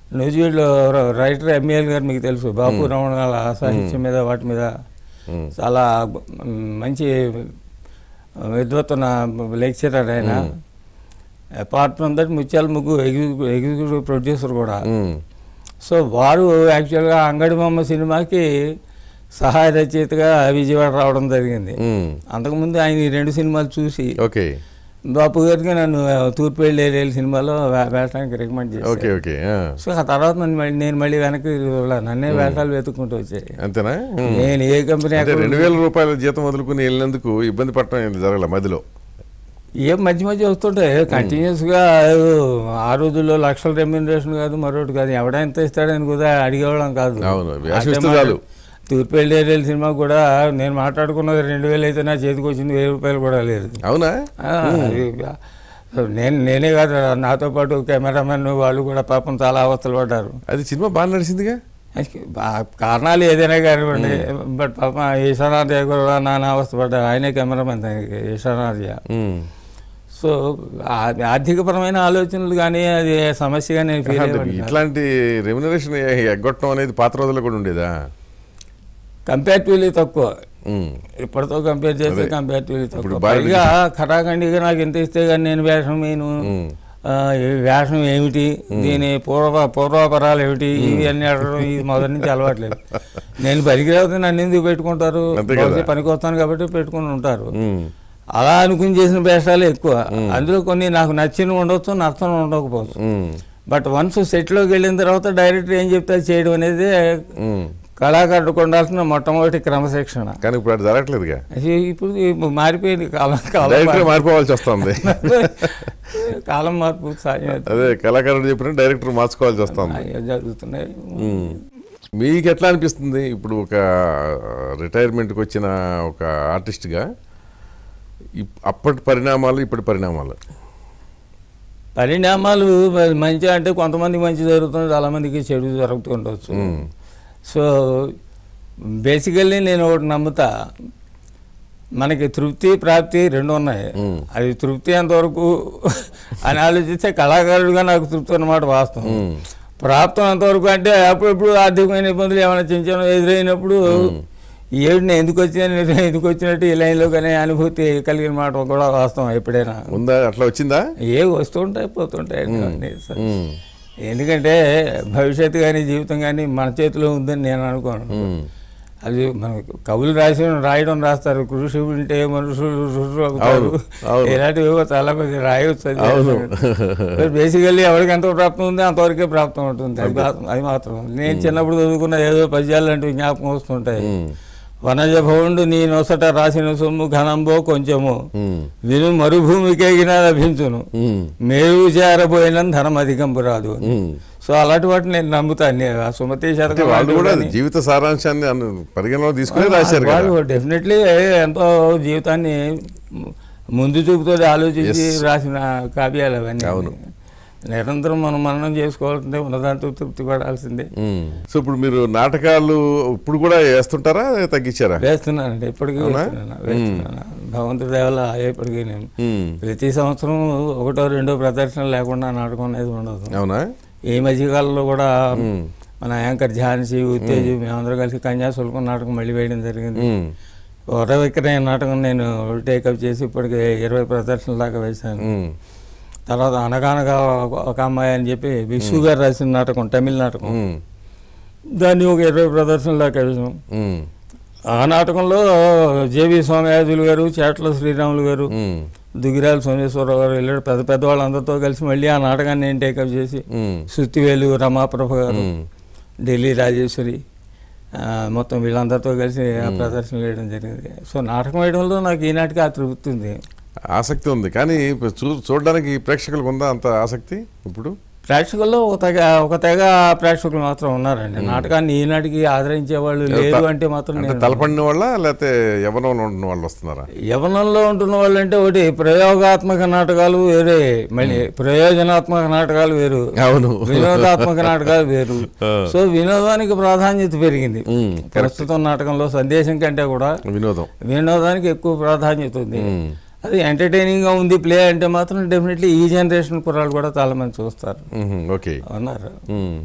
న్యూజివీడ్లో రైటర్ ఎంఏఎల్ గారు మీకు తెలుసు బాపు రమణ గారి సాహిత్యం మీద వాటి మీద ఉమ్, చాలా మ్, మంచి విద్వత్తున్న లెక్చరర్ ఆయన apart from that Mutyala Muggu ఎగ్జిక్యూ executive producer కూడా ఉమ్, సో వారు యాక్చువల్గా అంగడి బొమ్మ సినిమాకి సహాయ రచయితగా విజయవాడ రావడం జరిగింది ఉమ్, అంతకుముందు ఆయన ఈ రెండు సినిమాలు చూసి ఓకే బాపు గారికి నన్ను తూర్పు వెళ్ళి ఏరియాల సినిమాలో వే- వేషానికి రికమెండ్ చేశారు ఓకే ఓకే ఆ, సో ఆ తర్వాత నన్ను మళ్ళీ నేను మళ్ళీ వెనక్కి వెళ్ళాను. నన్నే వేషాలు వెతుక్కుంటూ వచ్చాయి అంతేనా ఉమ్. నేను ఏ కంపెనీ అంటే ఎక్కడ రెండు వేల రూపాయల జీతం వదులుకుని వెళ్ళినందుకు ఇబ్బంది పడటం ఏం జరగల మధ్యలో ఏం మధ్య మధ్య వస్తుంటాయి కంటిన్యూస్గా ఆ రోజుల్లో లక్షల రెమ్యూనరేషన్ కాదు మరొకటి కాదు ఎవడెంత ఇస్తాడని కూడా అడిగేవాళ్ళం కాదు అవును, వేషం అదే ఇస్తే మాట. చాలు. తూర్పు వెళ్ళేరియల్ సినిమా కూడా నేను మాట్లాడుకున్నది రెండు వేలు అయితే నా చేతికి వచ్చింది వెయ్యి రూపాయలు కూడా లేదు అవునా ఆ, అది నేను నేనే కాదు నాతో పాటు కెమెరామెన్ వాళ్ళు కూడా పాపం చాలా అవస్థలు పడ్డారు అది సినిమా బాగా నడిచిందిగా బా- కారణాలు ఏదైనా కానివ్వండి బట్ పాప ఈశానాథ్య కూడా నాన్న అవస్థ పడ్డారు ఆయనే కెమెరామెన్ దానికి ఈశానాథ్య ఉమ్. సో ఆ- ఆర్థికపరమైన ఆలోచనలు కానీ అది సమస్యగా నేను ఫీల్ అంటే అయ్యాను ఇట్లాంటి రెమ్యునరేషన్ ఎగ్గొట్టడం అనేది పాత రోజుల్లో కూడా ఉండేదా కంపారిటివ్లీ తక్కువ ఉమ్. ఇప్పటితో కంపేర్ చేస్తే అదే. కంపారిటివ్లీ ఇప్పుడు తక్కువ బాగా పైగా ఖరాఖండిగా నాకు ఎంత ఇస్తే కానీ నేను వేషం నేను ఉమ్. ఆ, ఈ వేషం ఏమిటి దీని పూర్వ పూర్వాపరాలు ఏమిటి ఇవి అన్ని అడగడం ఇది మొదటి నుంచి అలవాట్లేదు నేను పనికిరాకపోతే నన్ను ఎందుకు పెట్టుకుంటారు అంతే కదా. బహుశా పనికొస్తాను కాబట్టి పెట్టుకుని ఉంటారు ఉమ్. అలా అనుకుని చేసిన వేషాలు ఎక్కువ అందులో కొన్ని నాకు నచ్చిన ఉండొచ్చు నచ్చని ఉండకపోవచ్చు ఉమ్. బట్ వన్స్ సెట్లోకి వెళ్ళిన తర్వాత డైరెక్టర్ ఏం చెప్తే అది చేయడం అనేది ఉమ్. కళాకారుడికి ఉండాల్సిన మొట్టమొదటి క్రమశిక్షణ కానీ ఇప్పుడు అది జరగట్లేదుగా అది ఇప్పుడు ఇప్పుడు మారిపోయింది కాలం కాలం డైరెక్టర్ మారి- మారిపోవాల్సి వస్తుంది కాలం మార్పు సాధ్యం అదే కళాకారుడు చెప్పిన డైరెక్టర్ మార్చుకోవాల్సి వస్తుంది అయ్యో జరుగుతున్నాయి ఉమ్. మీకు ఎట్లా అనిపిస్తుంది ఇప్పుడు ఒక రిటైర్మెంట్కి వచ్చిన ఒక ఆర్టిస్ట్గా ఇప్- అప్పటి పరిణామాలు ఇప్పటి పరిణామాలు పరిణామాలు మరి మంచి అంటే కొంతమంది మంచి జరుగుతుంది చాలా మందికి చెడు జరుగుతూ ఉండవచ్చు ఉమ్. సో బేసికల్లీ నేను ఒకటి నమ్ముతా మనకి తృప్తి ప్రాప్తి రెండు ఉన్నాయి మ్మ్. అది తృప్తి ఎంతవరకు అని ఆలోచిస్తే కళాకారుడిగా నాకు తృప్తి అన్నమాట వాస్తవం ఉమ్. ప్రాప్తం ఎంతవరకు అంటే అప్పుడప్పుడు ఆర్థికమైన ఇబ్బందులు ఏమైనా చిన్న చిన్న ఎదురైనప్పుడు ఏడు నేను ఎందుకు వచ్చాను నేను ఎందుకు వచ్చినట్టు ఈ లైన్లో కానీ అనుభూతి కలిగిన మాట కూడా వాస్తవం ఎప్పుడైనా ఉందా అట్లా వచ్చిందా ఏ వస్తుంటాయి పోతుంటాయి అన్నీ సార్. ఉమ్. ఎందుకంటే భవిష్యత్తు కానీ జీవితం కానీ మన చేతిలో ఉందని నేను అనుకోను ఉమ్. అది మన కవులు రాసి రాయడం రాస్తారు కృషి ఉంటే మనుషులు ఋషులు అవుతారు అవును, అవును. ఇలాంటివి చాలా మంది రాయవచ్చు అవును. బేసికల్లీ ఎవరికి ఎంత ప్రాప్తం ఉంది అంతవరకే ప్రాప్తం ఉంటుంది అది మా- అది మాత్రం నేను చిన్నప్పుడు చదువుకున్న ఏదో పద్యాలు లాంటివి జ్ఞాపకం వస్తుంటాయి ఉమ్. వనజ భవుండు నీ నొసట రాసిన సొమ్ము ఘనంబో కొంచెము ఉమ్. విను మరుభూమికేగినా లభించును ఉమ్. మేరు చేరబోయిన ధనం అధికంపు రాదు అని. ఉమ్. సో అలాంటి వాటిని నేను నమ్ముతాను నేను ఆ సుమతి అంటే శతకం వాళ్ళు లాంటివి కూడా కానీ జీవిత సారాంశాన్ని అను- పరిగణలో తీసుకుని రాశారు కదా వాళ్ళు డెఫినెట్లీ ఎంతో జీవితాన్ని ముందు చూపుతో ఆలోచించి Yes. రాసిన కావ్యాలు అవన్నీ అవును. నిరంతరం మనం మననం చేసుకోవాల్సిందే ఉన్నదాంతో తృప్తి పడాల్సిందే ఉమ్. సో ఇప్పుడు మీరు నాటకాలు ఇప్పుడు కూడా వేస్తుంటారా తగ్గించారా వేస్తున్నానండి ఇప్పటికీ అవునా? వేస్తున్నాను వేస్తున్నాను భగవంతుడి దేవల ఇప్పటికీ నేను ఉమ్. ప్రతి సంవత్సరం ఒకటో రెండో ప్రదర్శన లేకుండా నాటకం అనేది ఉండదు అవునా ఈ మధ్యకాలంలో కూడా ఉమ్. మన యాంకర్ ఝాన్సీ ఉత్తేజ్ మేమందరం కలిసి కన్యాశుల్కం నాటకం మళ్ళీ వేయడం జరిగింది ఉమ్. వర విక్రయ నాటకం నేను టేకప్ చేసి ఇప్పటికి ఇరవై ప్రదర్శనల దాకా వేశాను ఉమ్. తర్వాత అనగానగా ఒక- ఒక అమ్మాయి అని చెప్పి విష్ణు గారు రాసిన నాటకం తమిళ నాటకం ఉమ్. దాన్ని ఒక ఇరవై ప్రదర్శనల దాకా వేసాం ఉమ్. ఆ నాటకంలో జేవి సోమయాజులు గారు చేట్ల శ్రీరాములు గారు ఉమ్. దుగిరాల సోమేశ్వరరావు గారు ఇలాంటి పెద్ద పెద్ద వాళ్ళందరితో కలిసి మళ్ళీ ఆ నాటకాన్ని నేను టేకప్ చేసి ఉమ్. సుత్తివేలు రమాప్రభ గారు ఉమ్. ఢిల్లీ రాజేశ్వరి ఆ, మొత్తం వీళ్ళందరితో కలిసి ఆ ప్రదర్శన వేయడం జరిగింది సో నాటకం వేయడంలో నాకు ఈనాటికి ఆ తృప్తి ఉంది ఆసక్తి ఉంది కానీ ఇప్పుడు చూ చూడడానికి ప్రేక్షకులకు ఉందా అంత ఆసక్తి ఇప్పుడు ప్రేక్షకుల్లో ఒక తెగ ఒక తెగ ప్రేక్షకులు మాత్రం ఉన్నారండి నాటకాన్ని ఈనాటికి ఆదరించే వాళ్ళు లేరు అంటే మాత్రం అంటే నేను తలపడిన వాళ్ళ లేకపోతే యవనంలో ఉంటున్న వాళ్ళు వస్తున్నారా యవనంలో ఉంటున్న వాళ్ళు అంటే ఒకటి ప్రయోగాత్మక నాటకాలు వేరే మళ్ళీ ప్రయోజనాత్మక నాటకాలు వేరు అవును వినోదాత్మక నాటకాలు వేరు ఆ. సో వినోదానికి ప్రాధాన్యత పెరిగింది ఉమ్. ప్రస్తుతం నాటకంలో సందేశం కంటే కూడా వినోదం వినోదానికి ఎక్కువ ప్రాధాన్యత ఉంది ఉమ్. అది ఎంటర్టైనింగ్ గా ఉంది ప్లే అంటే మాత్రం డెఫినెట్లీ ఈ జనరేషన్ కుర్రాళ్ళు కూడా చాలా మంది చూస్తారు ఉహుం. ఓకే ఉన్నారు ఉమ్.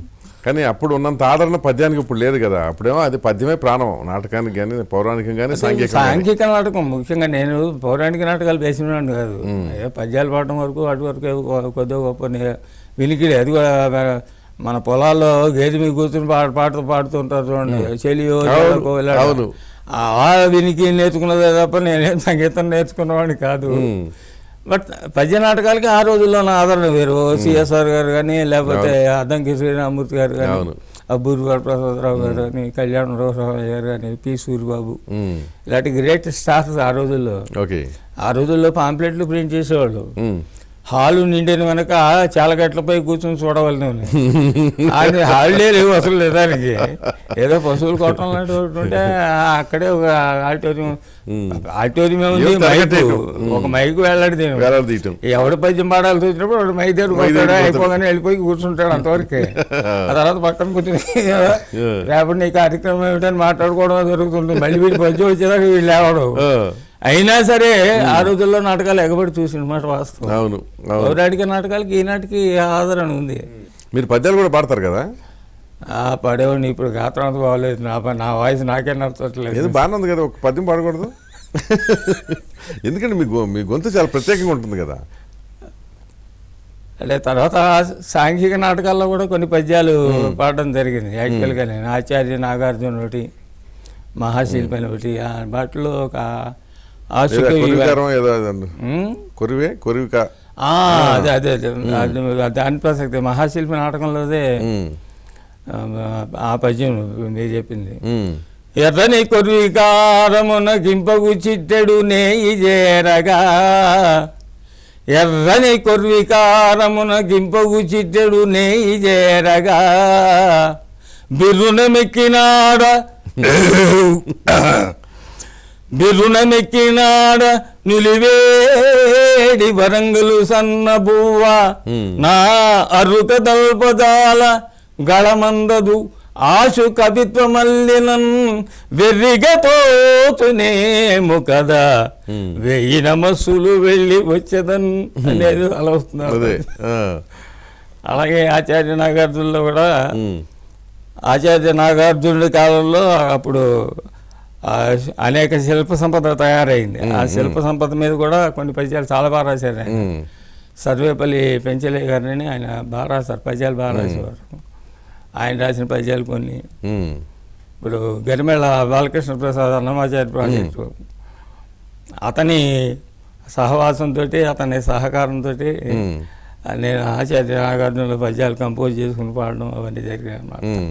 కానీ అప్పుడు ఉన్నంత ఆదరణ పద్యానికి ఇప్పుడు లేదు కదా అప్పుడేమో అది పద్యమే ప్రాణం నాటకానికి కానీ పౌరాణికం కానీ సాంఘిక సాంఘిక నాటకం ముఖ్యంగా నేను పౌరాణిక నాటకాలు వేసినాను కాదు ఏ పద్యాలు పాడటం వరకు అటు వరకు ఏవో కొ- కొద్దిగా గొప్ప నే- వినికిడి అది కూడా మన- మన పొలాల్లో గేదె మీద కూర్చొని పాట పాడుతూ పాడుతుంటారు చూడండి చెలియో అవును, చెలకో ఇలా. అవును. ఆ వినికి నేర్చుకున్నదే తప్ప నేనేం సంగీతం నేర్చుకున్నవాడిని కాదు బట్ పద్య నాటకాలకి ఆ రోజుల్లో నా ఆదరణ వేరు సిఎస్ఆర్ గారు కానీ లేకపోతే అద్దంకి శ్రీరామూర్తి గారు కానీ అవును. అబ్బూరి వరప్రసాదరావు గారు కానీ కళ్యాణరావు గారు కానీ పి సూరిబాబు ఉమ్, ఇలాంటి గ్రేట్ స్టార్స్ ఆ రోజుల్లో ఓకే ఆ రోజుల్లో పాంప్లెట్లు ప్రింట్ చేసేవాళ్ళు ఉమ్, హాలు నిండిన వెనక చాలగట్లపై కూర్చొని చూడవలసి ఆయన హాలిడే లేవు అసలు లేదానికి ఏదో పశువులు కొట్టడం లాంటి ఒకటి ఉంటే ఆ అక్కడే ఒక ఆడిటోరియం ఆడిటోరియం ఉంది ఏం తరగతి మైకు ఉమ్. ఒక మైకు వేలాడి నేను వేలాడదీయటం ఎవడు పద్యం పాడాలి వచ్చినప్పుడు వాడు మైక్ దగ్గర మైక్ దగ్గరికి కొడతాడు పోతాడు. అయిపోగానే వెళ్ళిపోయి కూర్చుంటాడు అంతవరకే ఆ తర్వాత పక్కన కూర్చొని రేపటి నీ కార్యక్రమం ఏమిటని మాట్లాడుకోవడం జరుగుతుంది మళ్ళీ వీడి పద్యం వచ్చేదాకా వీళ్ళు లేవడం ఆ, అయినా సరే ఆ రోజుల్లో నాటకాలు ఎగబడి చూసిన మాట వాస్తవం అవును అవును పౌరాణిక నాటకాలకి ఈనాటికి ఆదరణ ఉంది మీరు పద్యాలు కూడా పాడతారు కదా ఆ పడేవాడిని ఇప్పుడు గాత్రం అంత బాగోలేదు నా ప- నా వాయిస్ నాకే నచ్చట్లేదు ఏదో బాగానే ఉంది కదా ఒక పద్యం పాడకూడదు ఎందుకంటే మీ గొ- మీ గొంతు చాలా ప్రత్యేకంగా ఉంటుంది కదా అంటే తర్వాత సాంఘిక నాటకాల్లో కూడా కొన్ని పద్యాలు పాడడం జరిగింది యాక్చువల్గా నేను ఆచార్య నాగార్జున ఒకటి మహాశిల్పని ఒకటి ఆ వాటిలో ఒక ఆశుక లేదా వివ- కొరివికారం ఏదో అదండి. ఉమ్? కొరివే కొరివిక ఆ, అదే అదే అదే అది- దాని ప్రసక్తి మహాశిల్పి నాటకంలోదే ఉమ్, ఆ, ఆ పద్యం మీరు చెప్పింది ఉమ్, ఎర్రని కొర్వికారమున గింపగు చిట్టెడు నేయి చేరగా ఎర్రని కొర్వికారమున గింపగు చిట్టెడు నేయి చేరగా బిర్రునమెక్కినాడ బిర్రునమెక్కినాడ నిలివేడి వరంగులు సన్నబువ్వ నా అరుక దల్పదాల గళమందదు ఆశు కవిత్వమల్లినన్ వెర్రిగపోతునేము కదా వెయ్యి నమస్సులు వెళ్ళి వచ్చేదన్ అనేది అలా వస్తున్నారు అదే ఆ, అలాగే ఆచార్య నాగార్జునులో కూడా ఉమ్, ఆచార్య నాగార్జునుడి కాలంలో అప్పుడు ఆ అనేక శిల్ప సంపద తయారైంది ఆ శిల్ప సంపద మీద కూడా కొన్ని పద్యాలు చాలా బాగా రాశారు ఆయన ఉమ్, సర్వేపల్లి పెంచలే గారిని ఆయన బాగా రాశారు పద్యాలు బాగా రాసేవారు ఆయన రాసిన పద్యాలు కొన్ని ఉమ్, ఇప్పుడు గరిమెళ బాలకృష్ణ ప్రసాద్ అన్నమాచార్య ప్రాజెక్టు అతని సహవాసంతో అతని సహకారంతో ఉమ్, నేను ఆచార్య నాగార్జునుల పద్యాలు కంపోజ్ చేసుకుని పాడడం అవన్నీ జరిగాయి అన్నమాట ఉమ్.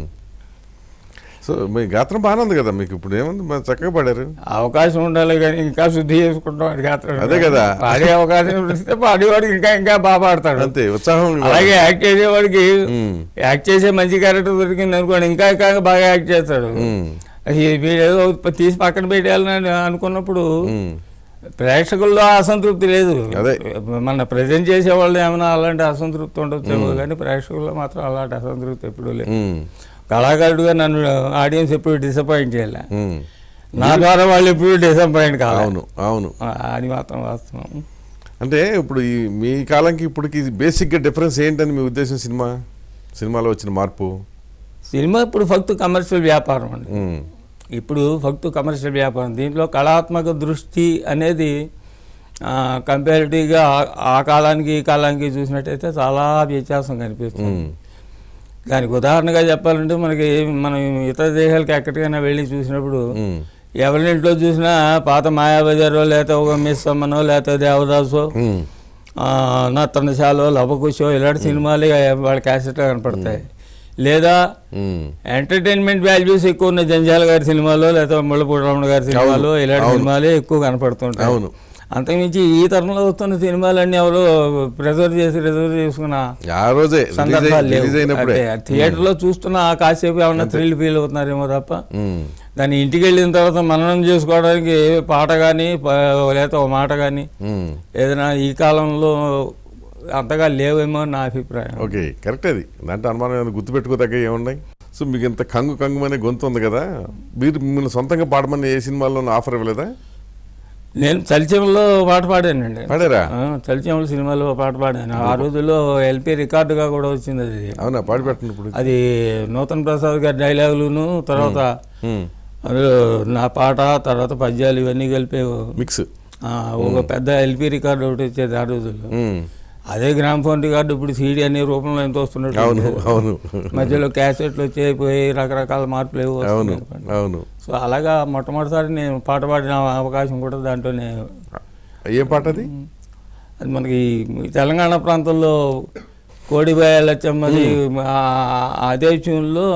సో మీ గాత్రం బాగానే ఉంది కదా మీకు ఇప్పుడు ఏముంది మరి చక్కగా పాడారు అవకాశం ఉండాలి కానీ ఇంకా శుద్ధి చేసుకుంటాం వాడికి అతను అదే కదా. పాడే అవకాశం ఇస్తే పాడేవాడికి ఇంకా ఇంకా బాగా పాడతాడు అంతే ఉత్సాహం అలాగే యాక్ట్ చేసేవాడికి ఉమ్, యాక్ట్ చేసే మంచి క్యారెక్టర్ దొరికింది అనుకోండి ఇంకా ఇంకా బాగా యాక్ట్ చేస్తాడు ఉమ్, అది వీడేదో తీసి పక్కన పెట్టేయాలని అనుకున్నప్పుడు ఉమ్, ప్రేక్షకుల్లో అసంతృప్తి లేదు అదే. మన ప్రజెంట్ చేసేవాళ్ళు ఏమైనా అలాంటి అసంతృప్తి ఉండొచ్చేమో కానీ ప్రేక్షకుల్లో మాత్రం అలాంటి అసంతృప్తి ఎప్పుడూ లేదు ఉమ్, కళాకారుడిగా నన్ను ఆడియన్స్ ఎప్పుడు డిసప్పాయింట్ చేయలే ఉమ్. నా ద్వారా వాళ్ళు ఎప్పుడు డిసప్పాయింట్ కావాలి అవును అవును అది మాత్రం వాస్తవం అంటే ఇప్పుడు ఈ మీ కాలంకి ఇప్పటికి బేసిక్గా డిఫరెన్స్ ఏంటని మీ ఉద్దేశం సినిమా సినిమాలో వచ్చిన మార్పు సినిమా ఇప్పుడు ఫక్త్ కమర్షియల్ వ్యాపారం అండి ఉమ్, ఇప్పుడు ఫక్తు కమర్షియల్ వ్యాపారం దీంట్లో కళాత్మక దృష్టి అనేది కంపారిటివ్గా ఆ కాలానికి ఈ కాలానికి చూసినట్టయితే చాలా వ్యత్యాసం కనిపిస్తుంది ఉమ్, దానికి ఉదాహరణగా చెప్పాలంటే మనకి మనం ఇతర దేశాలకు ఎక్కడికైనా వెళ్ళి చూసినప్పుడు ఉమ్, ఎవరింట్లో చూసినా పాత మాయాబజారో లేకపోతే ఒక మిస్ అమ్మనో లేకపోతే దేవదాసో ఉమ్, ఆ, నర్తనశాలో లవకుశో ఇలాంటి సినిమాలే వాళ్ళ క్యాసెట్లో కనపడతాయి లేదా ఉమ్. ఎంటర్టైన్మెంట్ వాల్యూస్ ఎక్కువ ఉన్న జంజాల గారి సినిమాలో లేదా ముళ్ళపూడి రమణ గారి సినిమాలో అవును, ఇలాంటి అవును. సినిమాలే ఎక్కువ కనపడుతుంటాయి అవును. అంతకుమించి ఈ తరంలో వస్తున్న సినిమాలన్నీ ఎవరో ప్రిజర్వ్ చేసి రిజర్వ్ చేసుకున్న ఆ రోజే రిలీజ్ సందర్భాలు అయి- రిలీజ్ అయినప్పుడే లేవు థియేటర్లో చూస్తున్న ఆ కాసేపు ఏమన్నా థ్రిల్ ఫీల్ అవుతున్నారేమో తప్ప ఉమ్, దాన్ని ఇంటికి వెళ్ళిన తర్వాత మననం చేసుకోవడానికి పాట కానీ లేదా ఒక మాట కానీ ఉమ్. ఏదైనా ఈ కాలంలో అంతగా లేవేమో అని నా అభిప్రాయం ఓకే కరెక్ట్ అది దాంట్లో అనుమానం ఏమైనా గుర్తుపెట్టుకోదగ్గ ఏమున్నాయి సో మీకు ఇంత కంగు కంగు అనే గొంతు ఉంది కదా మీరు మిమ్మల్ని సొంతంగా పాడమని ఏ సినిమాల్లో ఆఫర్ ఇవ్వలేదా నేను చలిచంలో పాట పాడానండి పాడారా ఆ, చలిచంల సినిమాలో పాట పాడాను ఆ రోజుల్లో ఎల్పి రికార్డుగా కూడా వచ్చింది అది అవునా పాడి పెట్టండి ఇప్పుడు అది నూతన్ ప్రసాద్ గారి డైలాగులును తర్వాత ఉమ్. అందులో నా పాట తర్వాత పద్యాలు ఇవన్నీ కలిపి మిక్స్ ఆ, ఒక పెద్ద ఎల్పి రికార్డు ఒకటి వచ్చేది ఆ రోజుల్లో ఉమ్. అదే గ్రామ్ ఫోన్ రికార్డు ఇప్పుడు సీడీ అనే రూపంలో ఎంత వస్తున్నట్టు అవును అవును మధ్యలో క్యాసెట్లు వచ్చేపోయి రకరకాల మార్పులు ఏవో అవును వస్తున్నాయి. అవును సో అలాగా మొట్టమొదటిసారి నేను పాట పాడిన అవకాశం కూడా దాంట్లోనే ఏం పాట అది అది మనకి ఈ తెలంగాణ ప్రాంతంలో కోడిబాయ లచ్చమ్మది ఆ- అదే ట్యూన్లో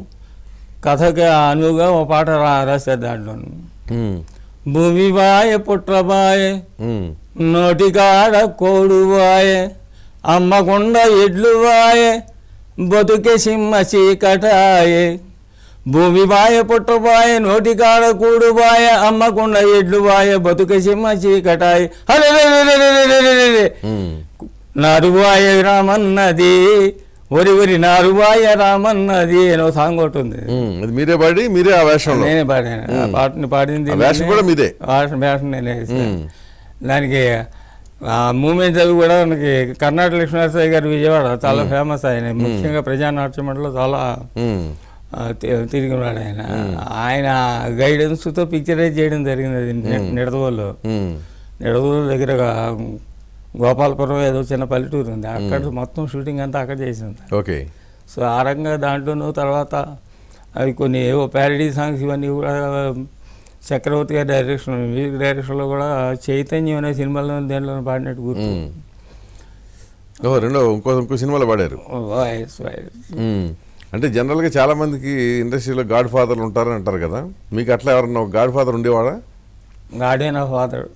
కథకి అనువుగా ఒక పాట రా రాశారు దాంట్లో ఉమ్. భూమి బాయ పుట్రబాయ ఉమ్. నోటికాడ కోడువాయ అమ్మకుండ ఎడ్లు వాయ బతుకే సింహ చీకటాయే భూమి బాయ పుట్టబాయ నోటికాడ కూడుబాయ అమ్మకుండ ఎడ్లు వాయ బతుకే సింహ చీకటాయ హరే ఉమ్. నారువాయ రామన్నది ఒరి ఒరి నారువాయ రామన్నది అని ఒక సాంగ్ ఒకటి ఉంది ఉమ్. అది మీరే పాడి మీరే ఆ వేషంలో నేనే పాడాను ఆ పాటని పాడింది ఆ వేషం నేనే. కూడా మీదే? వేషం వేషం నేనే వేశాను. ఉమ్. దానికి ఆ మూమెంట్స్ అవి కూడా మనకి కర్ణాటక లక్ష్మీనరసాయి గారు విజయవాడ చాలా ఫేమస్ ఆయన ముఖ్యంగా ప్రజానాట్య మండలిలో చాలా ఉమ్. ఆ, తి- తిరిగి ఉన్నాడు ఆయన ఆయన గైడెన్స్తో పిక్చరైజ్ చేయడం జరిగింది అది ని- నిడదవోలు ఉమ్. నిడదవోలు దగ్గర గోపాలపురం ఏదో చిన్న పల్లెటూరు ఉంది అక్కడ మొత్తం షూటింగ్ అంతా అక్కడ చేసింది ఓకే సో ఆ రకంగా దాంట్లోనూ తర్వాత అవి కొన్ని ఏవో ప్యారడీ సాంగ్స్ ఇవన్నీ కూడా చక్రవర్తి గారి డైరెక్షన్ మ్యూజిక్ డైరెక్షన్లో కూడా చైతన్యం అనే సినిమాలో దేంట్లో పాడినట్టు గుర్తు ఉమ్. ఓ రెండో ఇంకో ఇంకో సినిమాలో పాడారు వాయిస్ వాయిస్ ఉమ్. అంటే జనరల్గా చాలా మందికి ఇండస్ట్రీలో గాడ్ ఫాదర్లు ఉంటారని అంటారు కదా మీకు అట్లా ఎవరన్నా ఒక గాడ్ ఫాదర్ ఉండేవాడా garden of father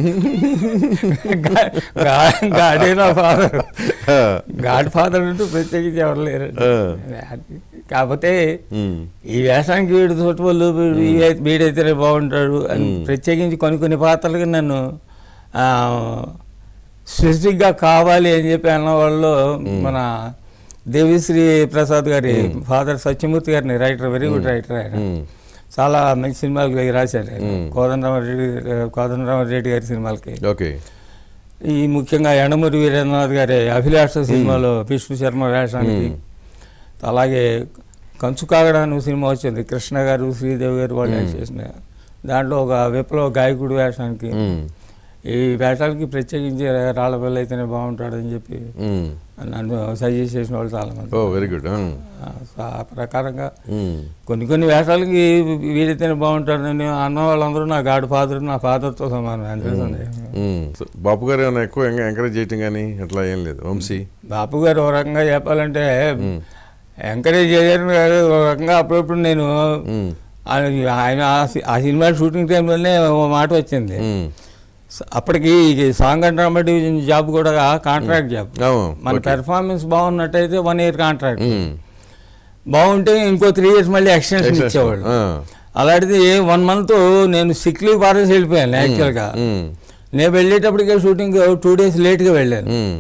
garden of father godfather అంటూ ప్రత్యేకించి ఎవరు లేరు కాకపోతే ఉమ్. ఈ వేషానికి వీడు తోటపల్లు వీడు ఈ- వీడైతేనే బాగుంటాడు అని ప్రత్యేకించి కొన్ని కొన్ని పాత్రలకి నన్ను ఆ, స్పెసిఫిక్గా కావాలి అని చెప్పి అన్న వాళ్ళు మన దేవిశ్రీ ప్రసాద్ గారి ఫాదర్ సత్యమూర్తి గారిని రైటర్ వెరీ గుడ్ రైటర్ ఆయన ఉమ్. చాలా మంచి సినిమాలు రాశారు ఆయన కోదండరామరెడ్డి కోదండరామరెడ్డి గారి సినిమాలకి ఓకే ఈ ముఖ్యంగా ఎండమూరి వీరేంద్రనాథ్ గారి అభిలాష సినిమాలో విష్ణు శర్మ వేషానికి అలాగే కంచు కాగడా అనే సినిమా వచ్చింది కృష్ణ గారు శ్రీదేవి గారు వాళ్ళు యాక్ట్ చేసిన దాంట్లో ఒక విప్లవ గాయకుడు వేషానికి ఉమ్. ఈ వేషాలకి ప్రత్యేకించి రాళ్ళపల్లి అయితేనే బాగుంటాడని చెప్పి ఉమ్. నన్ను సజెస్ట్ చేసిన వాళ్ళు చాలామంది ఓ వెరీ గుడ్ ఆ, సో ఆ ప్రకారంగా ఉమ్. కొన్ని కొన్ని వేషాలకి వీడైతేనే బాగుంటాడని అన్న వాళ్ళందరూ నా గాడ్ ఫాదర్ నా ఫాదర్తో సమానం అంతే సందేహం. ఉమ్. సో బాపు గారు ఏమైనా ఎక్కువ ఎంకరేజ్ చేయటం కానీ అట్లా ఏం లేదు వంశీ బాపు గారు ఒక రకంగా చెప్పాలంటే ఎంకరేజ్ చేయడం కాదు, ఒక రకంగా అప్పుడప్పుడు నేను ఉమ్. ఆయన ఆయన ఆ సి- ఆ సినిమా షూటింగ్ టైంలోనే ఓ మాట వచ్చింది ఉమ్. స- అప్పటికి ఈ song and drama division job కూడా కాంట్రాక్ట్ జాబ్ అవును మన ఓకే. పెర్ఫార్మెన్స్ బాగున్నట్టయితే వన్ ఇయర్ కాంట్రాక్ట్ ఉమ్. బాగుంటే ఇంకో త్రీ ఇయర్స్ మళ్ళీ ఎక్స్టెన్షన్ ఇచ్చేవాళ్ళు ఆ. అలాంటిది వన్ మంత్ నేను సిక్ లీవ్ పారేసి వెళ్ళిపోయాను యాక్చువల్గా ఉమ్. నేను వెళ్ళేటప్పటికే షూటింగ్ టూ డేస్ లేట్గా వెళ్ళాను ఉమ్.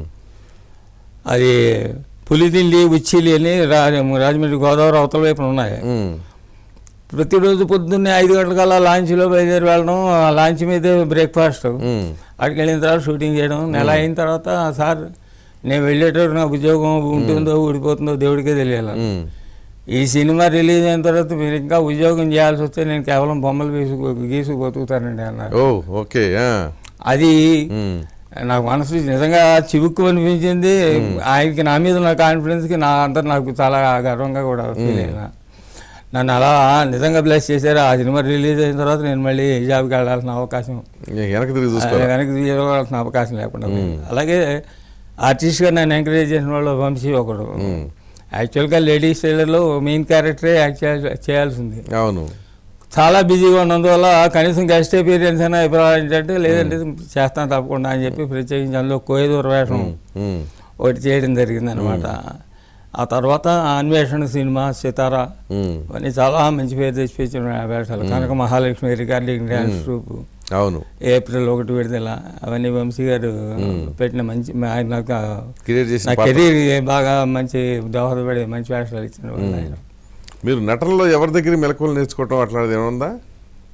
అది పులిదిల్లి ఉచ్చిలి అని రా రాజమండ్రి గోదావరి అవతల వైపున ఉన్నాయి ఉమ్. ప్రతిరోజు పొద్దున్నే ఐదు గంటలకల్లా లాంచ్లో బయలుదేరి వెళ్ళడం ఆ లాంచ్ మీదే బ్రేక్ఫాస్ట్ ఉమ్. అక్కడికి వెళ్ళిన తర్వాత షూటింగ్ చేయడం నెల అయిన తర్వాత సార్ నేను వెళ్ళేటప్పుడు నా ఉద్యోగం ఉంటుందో ఊడిపోతుందో దేవుడికే తెలియాలి ఉమ్. ఈ సినిమా రిలీజ్ అయిన తర్వాత మీరు ఇంకా ఉద్యోగం చేయాల్సి వస్తే నేను కేవలం బొమ్మలు గీసు గీసు బతుకుతానండి అన్నారు ఓ ఓకే ఆ. అది ఉమ్. నాకు మనసు నిజంగా చివుక్కు అనిపించింది ఆయనకి నా మీద ఉన్న కాన్ఫిడెన్స్కి నా అంతా నాకు చాలా గర్వంగా కూడా ఫీల్ అయినా నన్ను అలా నిజంగా బ్లెస్ చేశారు ఆ సినిమా రిలీజ్ అయిన తర్వాత నేను మళ్ళీ జాబ్కి వెళ్ళాల్సిన అవకాశం వెనక్కి తిరిగి చూసుకోవాలి వెనక్కి తీసుకోవాల్సిన అవకాశం లేకుండా పోయింది. అలాగే ఆర్టిస్ట్గా నన్ను ఎంకరేజ్ చేసిన వాళ్ళు వంశీ ఒకడు యాక్చువల్గా లేడీస్ టైలర్లో మెయిన్ క్యారెక్టరే యాక్ట్ చేయాల్సి- చేయాల్సింది అవును చాలా బిజీగా ఉన్నందువల్ల కనీసం గెస్ట్ అపీరియన్స్ అయినా ఇవ్వాలంటే లేదంటే చేస్తాను తప్పకుండా అని చెప్పి ప్రత్యేకించి అందులో కోయదూర వేషం ఉమ్. ఒకటి చేయడం జరిగింది అనమాట ఆ తర్వాత అన్వేషణ సినిమా సితారా ఉమ్. ఇవన్నీ చాలా మంచి పేరు తెచ్చిపెట్టిన వేషాలు Kanaka Mahalakshmi recording dance troupe అవును ఏప్రిల్ ఒకటి విడుదల అవన్నీ వంశీ గారు పెట్టిన మంచి ఆయన నాకు క్రియేట్ చేసిన నా పాత్ర. కెరీర్ బాగా మంచి దోహదపడే మంచి వేషాలు ఇచ్చిన వాళ్ళు ఆయన. మీరు నటనలో ఎవరి దగ్గర మెలకువలు నేర్చుకోవటం అట్లాంటిది ఏమైనా ఉందా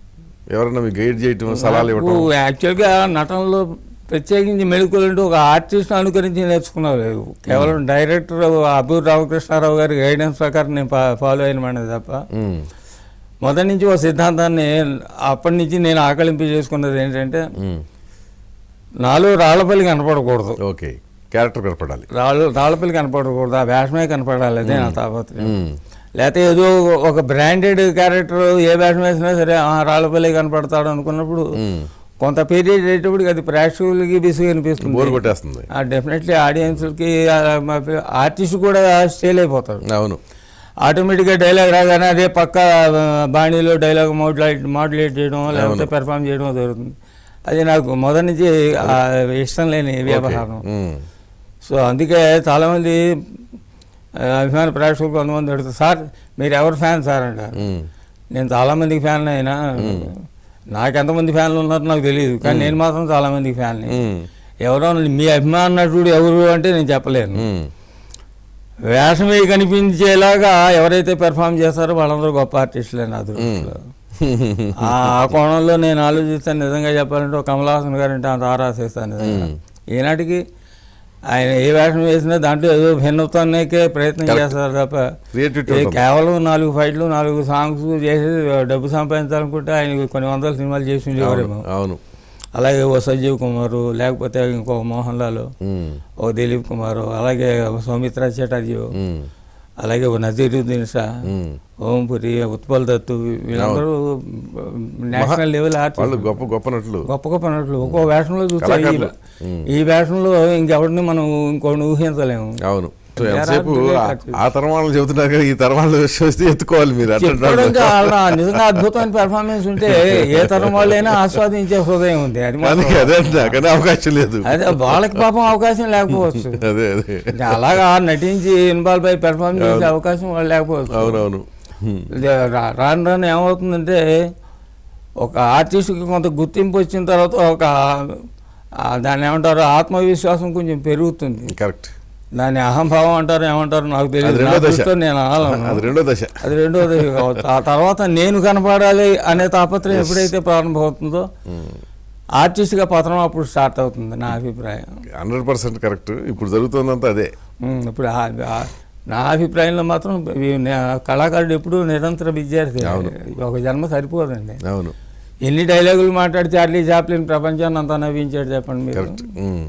ఎవరైనా మీకు గైడ్ చేయటం సలహాలు ఇవ్వటం నాకు యాక్చువల్గా నటనలో ప్రత్యేకించి మెళుకువలు అంటే ఒక ఆర్టిస్ట్ అనుకరించి నేర్చుకున్నావు లేదు కేవలం డైరెక్టర్ అబూ రామకృష్ణారావు గారి గైడెన్స్ ప్రకారం నేను ఫా- ఫాలో అయినమనేది తప్ప ఉమ్, మొదటి నుంచి ఒక సిద్ధాంతాన్ని అప్పటి నుంచి నేను ఆకలింపు చేసుకున్నది ఏంటంటే ఉమ్, నాలో రాళ్లపల్లి కనపడకూడదు ఓకే క్యారెక్టర్ కనపడాలి రాళ్ళు రాళ్లపల్లి కనపడకూడదు ఆ వేషమే కనపడాలి అదే నా తాపత్రయం ఉమ్, లేకపోతే ఏదో ఒక బ్రాండెడ్ క్యారెక్టర్ ఏ వేషం వేసినా సరే ఆ రాళ్ళపల్లి కనపడతాడు అనుకున్నప్పుడు ఉమ్. కొంత పీరియడ్ అయ్యేటప్పటికి అది ప్రేక్షకులకి బిసుగు అనిపిస్తుంది బోర్ కొట్టేస్తుంది డెఫినెట్లీ ఆడియన్స్కి ఆర్టిస్ట్ కూడా స్టేల్ అయిపోతాడు అవును ఆటోమేటిక్గా డైలాగ్ రాగానే అదే పక్క ఆ, బాణీలో డైలాగ్ మోడ్యులేట్ మాడ్యులేట్ చేయడం లేకపోతే పెర్ఫామ్ చేయడం జరుగుతుంది అది నాకు మొదటి నుంచి ఆ, ఇష్టం లేని వ్యవహారం ఉమ్, సో అందుకే చాలామంది ఆ, అభిమాన ప్రేక్షకులు కొంతమంది అడుగుతారు సార్ మీరు ఎవరు ఫ్యాన్ సార్ అంటారు ఉమ్, నేను చాలామందికి ఫ్యాన్ అయినా నాకు ఎంతమంది ఫ్యాన్లు ఉన్నారో నాకు తెలియదు కానీ నేను మాత్రం చాలామందికి ఫ్యాన్ని ఉమ్, ఎవరో మీ అభిమాన నటుడు ఎవరు అంటే నేను చెప్పలేను ఉమ్, వేషమే కనిపించేలాగా ఎవరైతే పెర్ఫామ్ చేస్తారో వాళ్ళందరూ గొప్ప ఆర్టిస్టులే నా దృష్టిలో ఆ ఆ కోణంలో నేను ఆలోచిస్తాను నిజంగా చెప్పాలంటే ఒక కమల్ హాసన్ గారు అంటే అంత ఆరాధిస్తాను నిజంగా ఈనాటికి ఆయన ఏ వేషం వేసినా దాంట్లో ఏదో భిన్నత్వానికే ప్రయత్నం చేస్తారు తప్ప Creativity ఏ ఉంటుంది. కేవలం నాలుగు ఫైట్లు నాలుగు సాంగ్స్ చేసి డబ్బు సంపాదించాలనుకుంటే ఆయన కొన్ని వందల సినిమాలు చేసి ఉండేవారేమో అవును అలాగే ఓ సంజీవ్ కుమారు లేకపోతే ఇంకో మోహన్ లాల్ ఉమ్, ఓ దిలీప్ కుమారు అలాగే ఓ సౌమిత్ర చటర్జీ ఉమ్, అలాగే ఓ నజీరుద్దీన్ షా ఉమ్. ఓంపురి ఉత్పల్ దత్తు వీళ్ళందరూ నేషనల్ లెవెల్ వాళ్ళు ఆర్టిస్ట్ గొప్ప గొప్ప నటులు గొప్ప గొప్ప నటులు ఒక్కో వేషంలో చూస్తే కళాకారులు. ఈ- ఈ వేషంలో ఇంకెవరిని మనం ఇంకోటి ఊహించలేము అవును సో There are ఎంతసేపు great ఆ- artists. ఆ తరం వాళ్ళు చెబుతున్నారు కదా ఈ తరం వాళ్ళు చూస్తే ఎత్తుకోవాలి మీరు అట్లా చెప్పడానికి వాళ్ళ నిజంగా అద్భుతమైన పెర్ఫార్మెన్స్ ఉంటే ఏ తరం వాళ్ళైనా ఆస్వాదించే హృదయం ఉంది అది మాత్రం. అందుకే అదే అంటున్నా, కానీ అవకాశం లేదు అదే వాళ్ళకి పాపం అవకాశం లేకపోవచ్చు అదే అదే అలాగా నటించి ఇన్వాల్వ్ అయి పెర్ఫార్మ్ చేసే అవకాశం వాళ్ళు లేకపోవచ్చు అవునవును ఉమ్, ఇది రా- రాను రాను ఏమవుతుందంటే ఒక ఆర్టిస్ట్కి కొంత గుర్తింపు వచ్చిన తర్వాత ఒక ఆ, దాన్ని ఏమంటారు ఆత్మవిశ్వాసం కొంచెం పెరుగుతుంది కరెక్ట్ దాన్ని అహంభావం అంటారు ఏమంటారు నాకు అది తెలియదు రెండో నా దశ. దృష్టిలో నేను అనాలను అది రెండో దశ అది రెండో దశ కావచ్చు ఆ తర్వాత నేను కనపడాలి అనే తాపత్రయం ఎప్పుడైతే ప్రారంభమవుతుందో ఆర్టిస్ట్గా పతనం అప్పుడు స్టార్ట్ అవుతుంది నా అభిప్రాయం హండ్రెడ్ పర్సెంట్ కరెక్ట్ ఇప్పుడు జరుగుతుందంతా అదే ఉమ్, ఇప్పుడు ఆ- ఆ- నా అభిప్రాయంలో మాత్రం ఈ నే- కళాకారుడు ఎప్పుడు నిరంతర విద్యార్థి అవును. ఒక జన్మ సరిపోదండి అవును ఎన్ని డైలాగులు మాట్లాడి చార్లీ చాప్లిన్ ప్రపంచాన్ని అంతా నవ్వించాడు చెప్పండి మీరు కరెక్ట్ ఉమ్,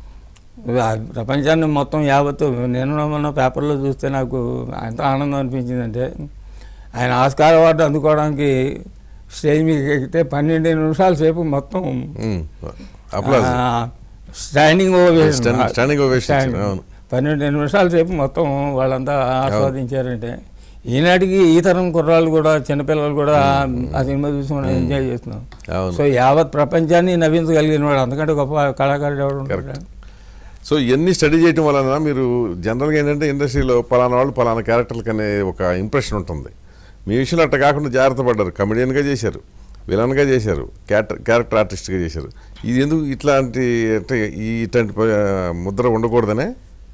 ఆ ప్రపంచాన్ని మొత్తం యావత్తు నేను మొన్న పేపర్లో చూస్తే నాకు ఎంత ఆనందం అనిపించిందంటే ఆయన ఆస్కార్ అవార్డు అందుకోవడానికి స్టేజ్ మీద ఎక్కితే పన్నెండు నిమిషాల సేపు మొత్తం ఉమ్. అప్లాజ్ ఆ, standing ovation standing- standing ovation standing. అవును. పన్నెండు నిమిషాల సేపు మొత్తం వాళ్ళంతా ఆస్వాదించారంటే ఈనాటికి ఈ తరం కుర్రాళ్ళు కూడా చిన్నపిల్లలు కూడా ఆ సినిమా చూసి మనం ఎంజాయ్ చేస్తున్నాం అవును సో యావత్ ప్రపంచాన్ని నవ్వించగలిగిన వాడు అంతకంటే గొప్ప కళాకారుడు ఎవడు ఉంటాడు? Correct. సో ఇవన్నీ స్టడీ చేయడం వలన మీరు జనరల్గా ఏంటంటే ఇండస్ట్రీలో పలానా వాళ్ళు పలానా క్యారెక్టర్లకు అనే ఒక ఇంప్రెషన్ ఉంటుంది మీ విషయంలో అట్లా కాకుండా జాగ్రత్త పడ్డారు కమెడియన్గా చేశారు విలన్గా చేశారు క్యారెక్టర్ క్యారెక్టర్ ఆర్టిస్ట్గా చేశారు ఇది ఎందుకు ఇట్లాంటి అంటే ఈ ఇట్లాంటి ప- ముద్ర ఉండకూడదనే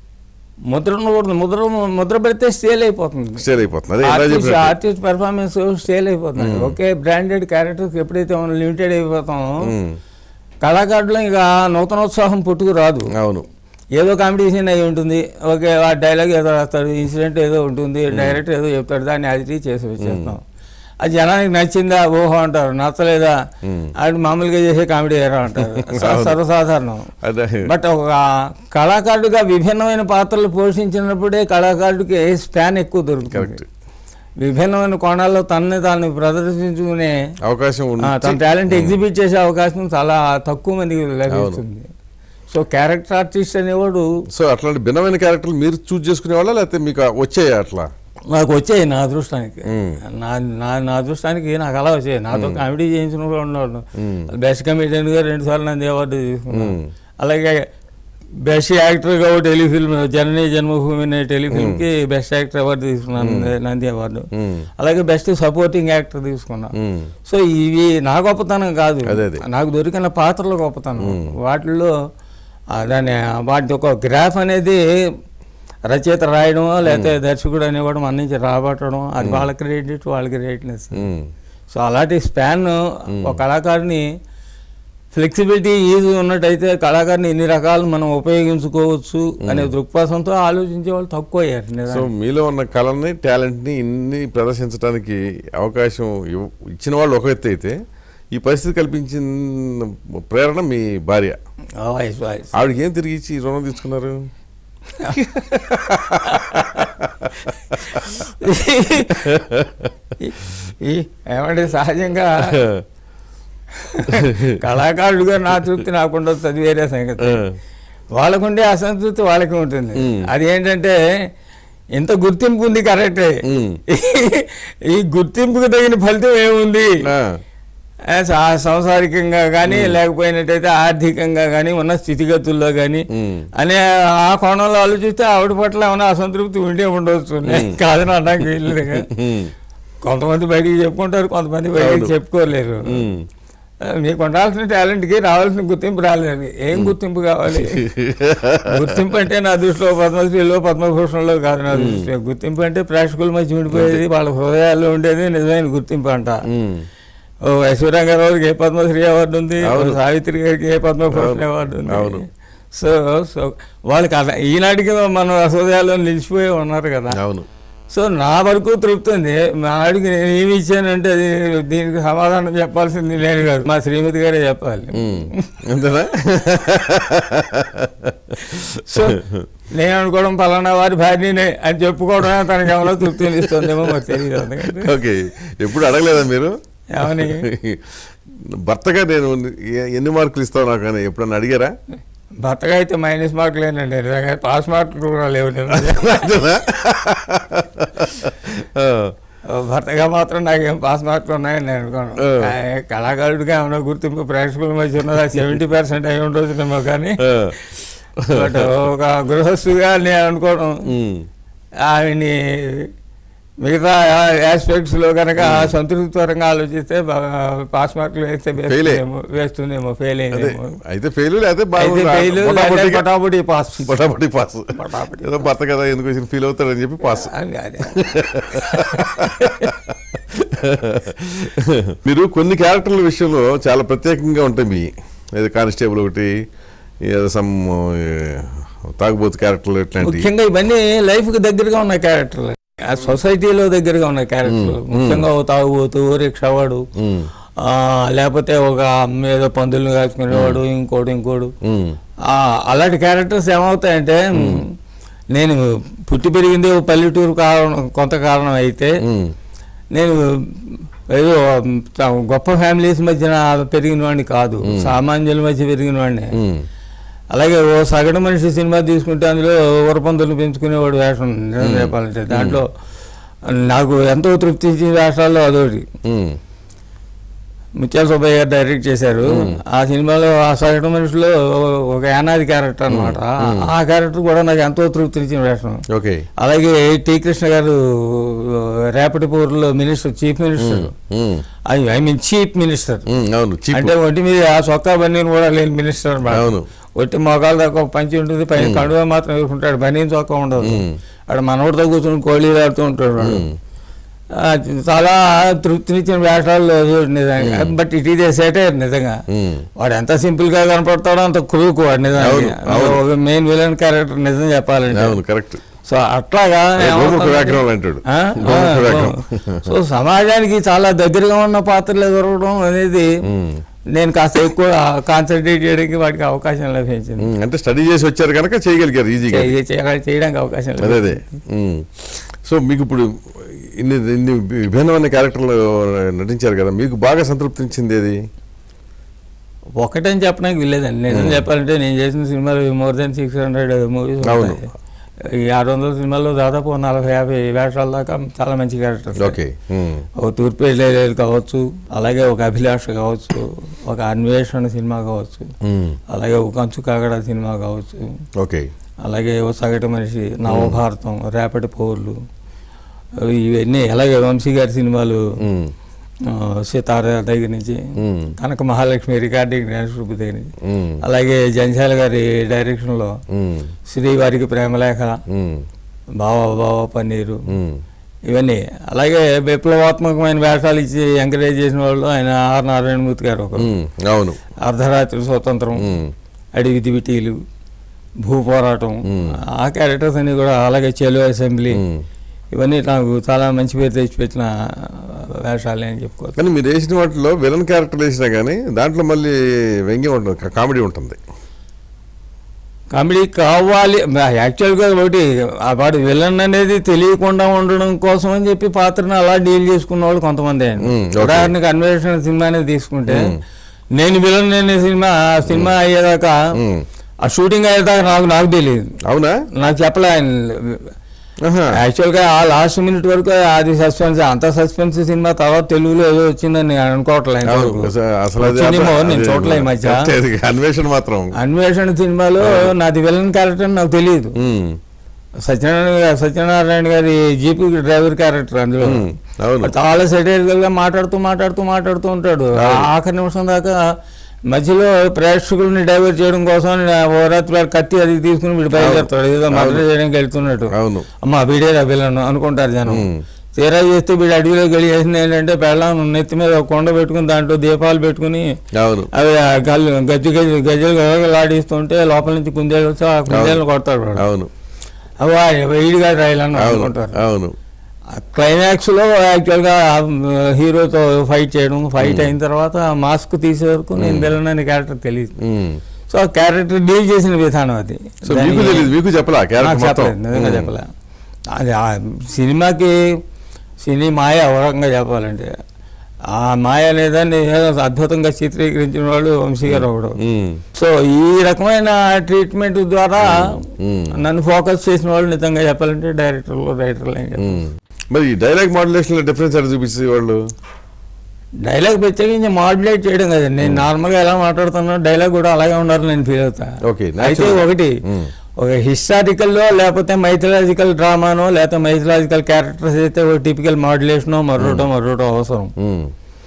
ముద్ర ఉండకూడదు ముద్ర ముద్ర పెడితే స్టేల్ అయిపోతుంది స్టేర్ అయిపోతుంది అదే ఎలా ఆర్టిస్ట్ చెప్పినట్టు ఆర్టిస్ట్ పెర్ఫార్మెన్స్ స్టేల్ అయిపోతుంది ఒకే బ్రాండెడ్ క్యారెక్టర్స్ ఎప్పుడైతే మనం లిమిటెడ్ అయిపోతామో ఉమ్, కళాకారులు ఇంకా నూతనోత్సాహం పుట్టుకు రాదు అవును ఏదో కాంపిటీషన్ అయి ఉంటుంది ఓకే ఆ డైలాగ్ ఏదో రాస్తాడు ఇన్సిడెంట్ ఏదో ఉంటుంది డైరెక్టర్ ఏదో చెప్తాడు దాన్ని అది చేసి వచ్చేస్తాం అది జనానికి నచ్చిందా ఓహో అంటారు నచ్చలేదా అది మామూలుగా చేసే కామెడీ ఏరా అంటారు స- సర్వసాధారణం అదే బట్ ఒక కళాకారుడిగా విభిన్నమైన పాత్రలు పోషించినప్పుడే కళాకారుడికి స్పాన్ ఎక్కువ దొరుకుతుంది కరెక్ట్ విభిన్నమైన కోణాల్లో తనని తాను ప్రదర్శించుకునే అవకాశం ఆ, ఉంది తన టాలెంట్ ఎగ్జిబిట్ చేసే అవకాశం చాలా తక్కువ మందికి లభిస్తుంది సో క్యారెక్టర్ ఆర్టిస్ట్ అనేవాడు సో అట్లాంటి భిన్నమైన క్యారెక్టర్లు మీరు చూజ్ చేసుకునే వాళ్ళ లేకపోతే మీకు వచ్చాయా అట్లా నాకు వచ్చాయి నా అదృష్టానికి మ్మ్. నా నా నా అదృష్టానికి నాకు అలా వచ్చాయి నాతో కామెడీ చేయించిన కూడా ఉన్నాడు బెస్ట్ కమెడియన్గా రెండు సార్లు నంది అవార్డు తీసుకున్నాను మ్మ్. అలాగే బెస్ట్ యాక్టర్గా ఒక టెలిఫిల్మ్ జననీ జన్మభూమి అనే టెలిఫిల్మ్కి బెస్ట్ యాక్టర్ అవార్డు తీసుకున్నాను నంది అవార్డు మ్మ్. అలాగే బెస్ట్ సపోర్టింగ్ యాక్టర్ తీసుకున్నాను మ్మ్. సో ఇవి నా గొప్పతనం కాదు అదే అదే. నాకు దొరికిన పాత్రల గొప్పతనం వాటిల్లో ఆ దాని వాటి ఒక గ్రాఫ్ అనేది రచయిత రాయడం లేకపోతే దర్శకుడు అనేవాడు మన నుంచి రాబట్టడం అది వాళ్ళ క్రెడిట్ వాళ్ళ క్రెడిట్నెస్ మ్మ్. సో అలాంటి స్పాన్ ఒక కళాకారుని ఫ్లెక్సిబిలిటీ ఈజీ ఉన్నట్టయితే కళాకారుని ఎన్ని రకాలు మనం ఉపయోగించుకోవచ్చు అనే దృక్పథంతో ఆలోచించే వాళ్ళు తక్కువ అయ్యారు సో నిజానికి. మీలో ఉన్న కళని టాలెంట్ని ఇన్ని ప్రదర్శించడానికి అవకాశం ఇవ్- ఇచ్చిన వాళ్ళు ఒక ఎత్తు అయితే ఈ పరిస్థితి కల్పించిన ప్రేరణ మీ భార్య ఆ వయసు వయసు ఆవిడకి ఏం తిరిగి ఇచ్చి రుణం తీసుకున్నారు ఈ- ఏమంటే సహజంగా కళాకారుడుగా నా తృప్తి నాకుండా అది వేరే సంగతి వాళ్ళకుండే అసంతృప్తి వాళ్ళకి ఉంటుంది మ్మ్. అది ఏంటంటే ఇంత గుర్తింపు ఉంది కరెక్టే మ్మ్. ఈ గుర్తింపుకు తగిన ఫలితం ఏముంది ఆ, ఆ, సా- సంసారికంగా కానీ లేకపోయినట్టయితే ఆర్థికంగా కానీ ఉన్న స్థితిగతుల్లో కానీ మ్మ్. అనే ఆ కోణంలో ఆలోచిస్తే ఆవిడ పట్ల ఏమైనా అసంతృప్తి ఉండే ఉండవచ్చు కాదని అనడానికి వెళ్ళలేదు కదా. మ్మ్. కొంతమంది బయటికి చెప్పుకుంటారు కొంతమంది బయటికి అవును. చెప్పుకోలేరు మ్మ్. ఆ, మీకు ఉండాల్సిన టాలెంట్కి రావాల్సిన గుర్తింపు రాలేదు ఏం గుర్తింపు కావాలి గుర్తింపు అంటే నా దృష్టిలో పద్మశ్రీలో పద్మభూషణలో కాదు నా దృష్టిలో గుర్తింపు అంటే ప్రేక్షకుల మధ్య ఉండిపోయేది వాళ్ళ హృదయాల్లో ఉండేది నిజమైన గుర్తింపు అంట మ్మ్. ఓ ఐశ్వర్యంగారావుకి ఏ పద్మశ్రీ అవార్డు ఉంది ఓ అవును. సావిత్రి గారికి ఏ పద్మభూషణ్ అవును. అవార్డు ఉంది అవును. సో సో వాళ్ళకి అలా ఈనాటికి మన హృదయాల్లో నిలిచిపోయి ఉన్నారు కదా అవును సో నా వరకు తృప్తి ఉంది మా ఆడికి నేను ఏమి ఇచ్చానంటే అది దీనికి సమాధానం చెప్పాల్సింది నేను కాదు మా శ్రీమతి గారే చెప్పాలి మ్మ్. అంతేనా సో నేను అనుకోవడం పలానా వారి భార్యనే అని చెప్పుకోవడమే తనకి ఏమైనా తృప్తిని ఇస్తుందేమో మాకు తెలియదు అందుకని ఓకే ఎప్పుడు అడగలేదా మీరు ఏమని భర్తగా నేను ఎ- ఎన్ని మార్కులు ఇస్తావు నాకు అని ఎప్పుడన్నా అడిగారా భర్తగా అయితే మైనస్ మార్కులేనండి నిజంగా పాస్ మార్కులు కూడా లేవు నిజంగా. అంతేనా? ఆ, భర్తగా మాత్రం నాకేం పాస్ మార్కులు ఉన్నాయని నేను అనుకోను ఆ. ఆ, కళాకారుడిగా ఏమైనా గుర్తింపు ప్రేక్షకుల మధ్య ఉన్నదా సెవెంటీ పర్సెంట్ అయి ఉండొచ్చునేమో కానీ ఆ. బట్ ఒక గృహస్థుగా నేను అనుకోవడం మ్మ్. ఆమెని మిగతా ఆస్పెక్ట్స్ లో కనుక సంతృప్తికరంగా ఆలోచిస్తే బా- పాస్ మార్కులు వేస్తే Fail ఏ. వేస్తుందేమో వేస్తుందేమో ఫెయిల్ అదే అయిందేమో అయితే ఫెయిల్ లేకపోతే అయితే బాగుంది ఫెయిల్ పొటాపొటిగా- పటాపటి పాస్ పొటాపొటి పాస్ పటాపటి. ఏదో భర్త కదా ఎందుకు వచ్చిన ఫీల్ అవుతాడని చెప్పి పాస్ అది అది. మీరు కొన్ని క్యారెక్టర్ల విషయంలో చాలా ప్రత్యేకంగా ఉంటాయి మీ ఏదో కానిస్టేబుల్ ఒకటి ఏదో సమ్ తాగుబోతు క్యారెక్టర్లు ఇట్లాంటివి ముఖ్యంగా ఇవన్నీ లైఫ్ కి దగ్గరగా ఉన్న క్యారెక్టర్లు ఆ సొసైటీలో దగ్గరగా ఉన్న క్యారెక్టర్లు ముఖ్యంగా ఓ తాగుబోతు రిక్షావాడు మ్మ్. ఆ, లేకపోతే ఒక ఏదో పందులను కాచుకునేవాడు ఇంకోడు ఇంకోడు మ్మ్. ఆ, అలాంటి క్యారెక్టర్స్ ఏమవుతాయంటే నేను పుట్టి పెరిగింది ఓ పల్లెటూరు కారణం కొంత కారణం అయితే మ్మ్. నేను ఏదో త- గొప్ప ఫ్యామిలీస్ మధ్యన పెరిగిన వాడిని కాదు సామాన్యుల మధ్య పెరిగిన వాడిని మ్మ్. అలాగే ఓ సగటు మనిషి సినిమా తీసుకుంటే అందులో ఊరపందులు పెంచుకునేవాడు వేషం నిజం చెప్పాలంటే దాంట్లో నాకు ఎంతో తృప్తి ఇచ్చిన వేషాల్లో అదొకటి మ్మ్. ముత్యాల సుబ్బయ్య గారు డైరెక్ట్ చేశారు ఆ సినిమాలో ఆ సగటు మనిషిలో ఒక యానాది క్యారెక్టర్ అన్నమాట ఆ క్యారెక్టర్ కూడా నాకు ఎంతో తృప్తినిచ్చిన వేషం ఓకే అలాగే టి కృష్ణ గారు రేపటి పూర్లో minister chief minister hmm. I mean chief minister hmm. అవును చీప్ అంటే ఒంటి మీద ఆ చొక్కా బనీన్ కూడా లేని మినిస్టర్ అన్నమాట అవును. ఒట్టి మొగాల దాకా ఒక పంచి ఉంటుంది పైన కండువా మాత్రం వేసుకుంటాడు బనీన్ చొక్కా ఉండదు అక్కడ మనోడితో కూర్చొని కోళ్ళీ ఆడుతూ ఉంటాడు వాడు. ఆ, చాలా తృప్తినిచ్చిన వేషాల్లో నిజంగా బట్ ఇట్ ఈజ్ సెటైర్ నిజంగా మ్మ్. వాడు ఎంత సింపుల్ గా కనపడతాడో అంత క్రూక్ వాడు నిజంగా అవును, అవును. ఒక మెయిన్ విలన్ క్యారెక్టర్ నిజం చెప్పాలంటే అవును కరెక్ట్ సో అట్లాగా గోముఖ ఏమవుతుంది? వ్యాకరణం అంటాడు ఆ? గోముఖ ఆ, వ్యాకరణం సో సమాజానికి చాలా దగ్గరగా ఉన్న పాత్రలు దొరకడం అనేది మ్మ్. నేను కాస్త ఎక్కువ కాన్సన్ట్రేట్ చేయడానికి వాటికి అవకాశం లభించింది మ్మ్. అంటే స్టడీ చేసి వచ్చారు కనుక చేయగలిగారు ఈజీగా చేయ- చేయ- చేయడానికి అవకాశం అదే అదే మ్మ్. సో మీకు ఇప్పుడు ఇన్ని ఇన్ని విభిన్నమైన క్యారెక్టర్లు నటించారు కదా మీకు బాగా సంతృప్తించింది ఏది ఒకటని చెప్పడానికి వీల్లేదండి నిజం చెప్పాలంటే నేను చేసిన సినిమాలు more then six hundred movies అవును. ఈ ఆరు వందల సినిమాల్లో దాదాపు ఓ నలభై యాభై వేషాల దాకా చాలా మంచి క్యారెక్టర్స్ ఓకే మ్మ్. ఒక తూర్పు వెళ్ళేది కావచ్చు అలాగే ఒక అభిలాష కావచ్చు ఒక అన్వేషణ సినిమా కావచ్చు మ్మ్. అలాగే ఒక కంచు కాగడ సినిమా కావచ్చు ఓకే అలాగే ఓ సగటు మనిషి నవభారతం రేపటి పౌర్లు ఇవన్నీ అలాగే వంశీ గారి సినిమాలు మ్మ్. ఆ, సితార దగ్గర నుంచి మ్మ్. కనక మహాలక్ష్మి రికార్డింగ్ జ్ఞానశూపి దగ్గర నుంచి మ్మ్. అలాగే జంశాల గారి డైరెక్షన్లో మ్మ్. శ్రీవారికి ప్రేమలేఖ మ్మ్. బావ బావ పన్నీరు మ్మ్. ఇవన్నీ అలాగే విప్లవాత్మకమైన వేషాలు ఇచ్చి ఎంకరేజ్ చేసిన వాళ్ళు ఆయన ఆర్ నారాయణమూర్తి గారు ఒకరు ఉమ్, అవును అర్ధరాత్రి స్వతంత్రం ఉమ్, అడవి దివిటీలు భూ పోరాటం ఆ క్యారెక్టర్స్ అన్ని కూడా అలాగే చెలు అసెంబ్లీ ఉమ్. ఇవన్నీ నాకు చాలా మంచి పేరు తెచ్చిపెట్టిన వేషాలే అని చెప్పుకోవచ్చు కానీ మీరు వేసిన వాటిలో విలన్ క్యారెక్టర్ వేసినా కానీ దాంట్లో మళ్ళీ వ్యంగ్యం ఉంటుంది కా- కామెడీ ఉంటుంది కామెడీ కావాలి యాక్చువల్గా ఒకటి ఆ వాడు విలన్ అనేది తెలియకుండా ఉండడం కోసం అని చెప్పి పాత్రను అలా డీల్ చేసుకున్న వాళ్ళు కొంతమంది అండి మ్మ్, ఓకే. ఉదాహరణకి అన్వేషణ సినిమా అనేది తీసుకుంటే నేను విలన్ అనే సినిమా ఆ సినిమా అయ్యేదాకా మ్మ్. ఆ షూటింగ్ అయ్యేదాకా నాకు నాకు తెలియదు అవునా నాకు చెప్పలే ఆయన ఆహా. యాక్చువల్గా ఆ లాస్ట్ మినిట్ వరకు అది సస్పెన్స్ అంత సస్పెన్స్ సినిమా తర్వాత తెలుగులో ఏదో వచ్చిందని నేను అనుకోవట్లేదు అవును ఇంతవరకు. అస- అసలు అది వచ్చిందేమో నేను అది- చూడలే ఈ మధ్య కరెక్టే, అది అన్వేషణ మాత్రం అన్వేషణ సినిమాలో నాది విలన్ క్యారెక్టర్ అని నాకు తెలియదు ఉమ్, సత్యనారాయణ గారు సత్యనారాయణ గారి జీపీ డ్రైవర్ క్యారెక్టర్ అందులో ఉమ్, అవును చాలా సెటైరికల్ గా మాట్లాడుతూ మాట్లాడుతూ మాట్లాడుతూ ఉంటాడు ఆ ఆఖరి నిమిషం దాకా మధ్యలో ప్రేక్షకుల్ని డైవర్ట్ చేయడం కోసం ఓ రాత్రి వాడు కత్తి అది తీసుకుని వీడు బయలుదేరుతాడు ఏదో మర్డర్ చేయడానికి వెళ్తున్నట్టు అవును అమ్మ వీడే విలను అనుకుంటారు జనం ఉమ్. తీరా చేస్తే వీడు అడవిలోకి వెళ్ళి చేసింది ఏంటంటే పెళ్ళం నెత్తి మీద ఒక కొండ పెట్టుకుని దాంట్లో దీపాలు పెట్టుకుని అవును అవి ఆ గల్లు గజ్జి గజ్జి గజ్జలు గలగలాడిస్తుంటే లోపల నుంచి కుందేలు వచ్చి ఆ కుందేలను కొడతాడు వాడు అవును అవి వెయిడ్గా రాయాలని అవును అనుకుంటారు అవును క్లైమాక్స్ లో యాక్చువల్ గా హీరోతో ఫైట్ చేయడం ఫైట్ అయిన తర్వాత మాస్క్ తీసే వరకు నేను వెళ్ళనని క్యారెక్టర్ తెలియదు ఉమ్. సో ఆ క్యారెక్టర్ డీల్ చేసిన విధానం అది సో మీకు తెలియదు మీకు చెప్పలా నాకు క్యారెక్టర్ మొత్తం చెప్పలేదు నిజంగా చెప్పలే అది ఆ సినిమాకి సినీ మాయ అవరంగా చెప్పాలంటే ఆ మాయ అనేదాన్ని ఏదో అద్భుతంగా చిత్రీకరించిన వాళ్ళు వంశీ గారు ఒకడు ఉమ్, సో ఈ రకమైన ట్రీట్మెంట్ ద్వారా ఉమ్, నన్ను ఫోకస్ చేసిన వాళ్ళు నిజంగా చెప్పాలంటే డైరెక్టర్లు రైటర్లు ఏం చెప్పాలి ఉమ్. మరి ఈ డైలాగ్ మాడ్యులేషన్ లో డిఫరెన్స్ ఎక్కడ చూపించే వాళ్ళు డైలాగ్ ప్రత్యేకించి మాడ్యులేట్ చేయడం కదండి నేను నార్మల్గా ఎలా మాట్లాడుతున్నా డైలాగ్ కూడా అలాగే ఉండాలని నేను ఫీల్ అవుతా Okay, అయితే natural. ఒకటి ఉమ్. ఒక హిస్టారికల్లో లేకపోతే మైథలాజికల్ డ్రామానో లేకపోతే మైథలాజికల్ క్యారెక్టర్స్ అయితే ఒక టిపికల్ మాడ్యులేషనో మరొకటో మరొకటో అవసరం ఉమ్,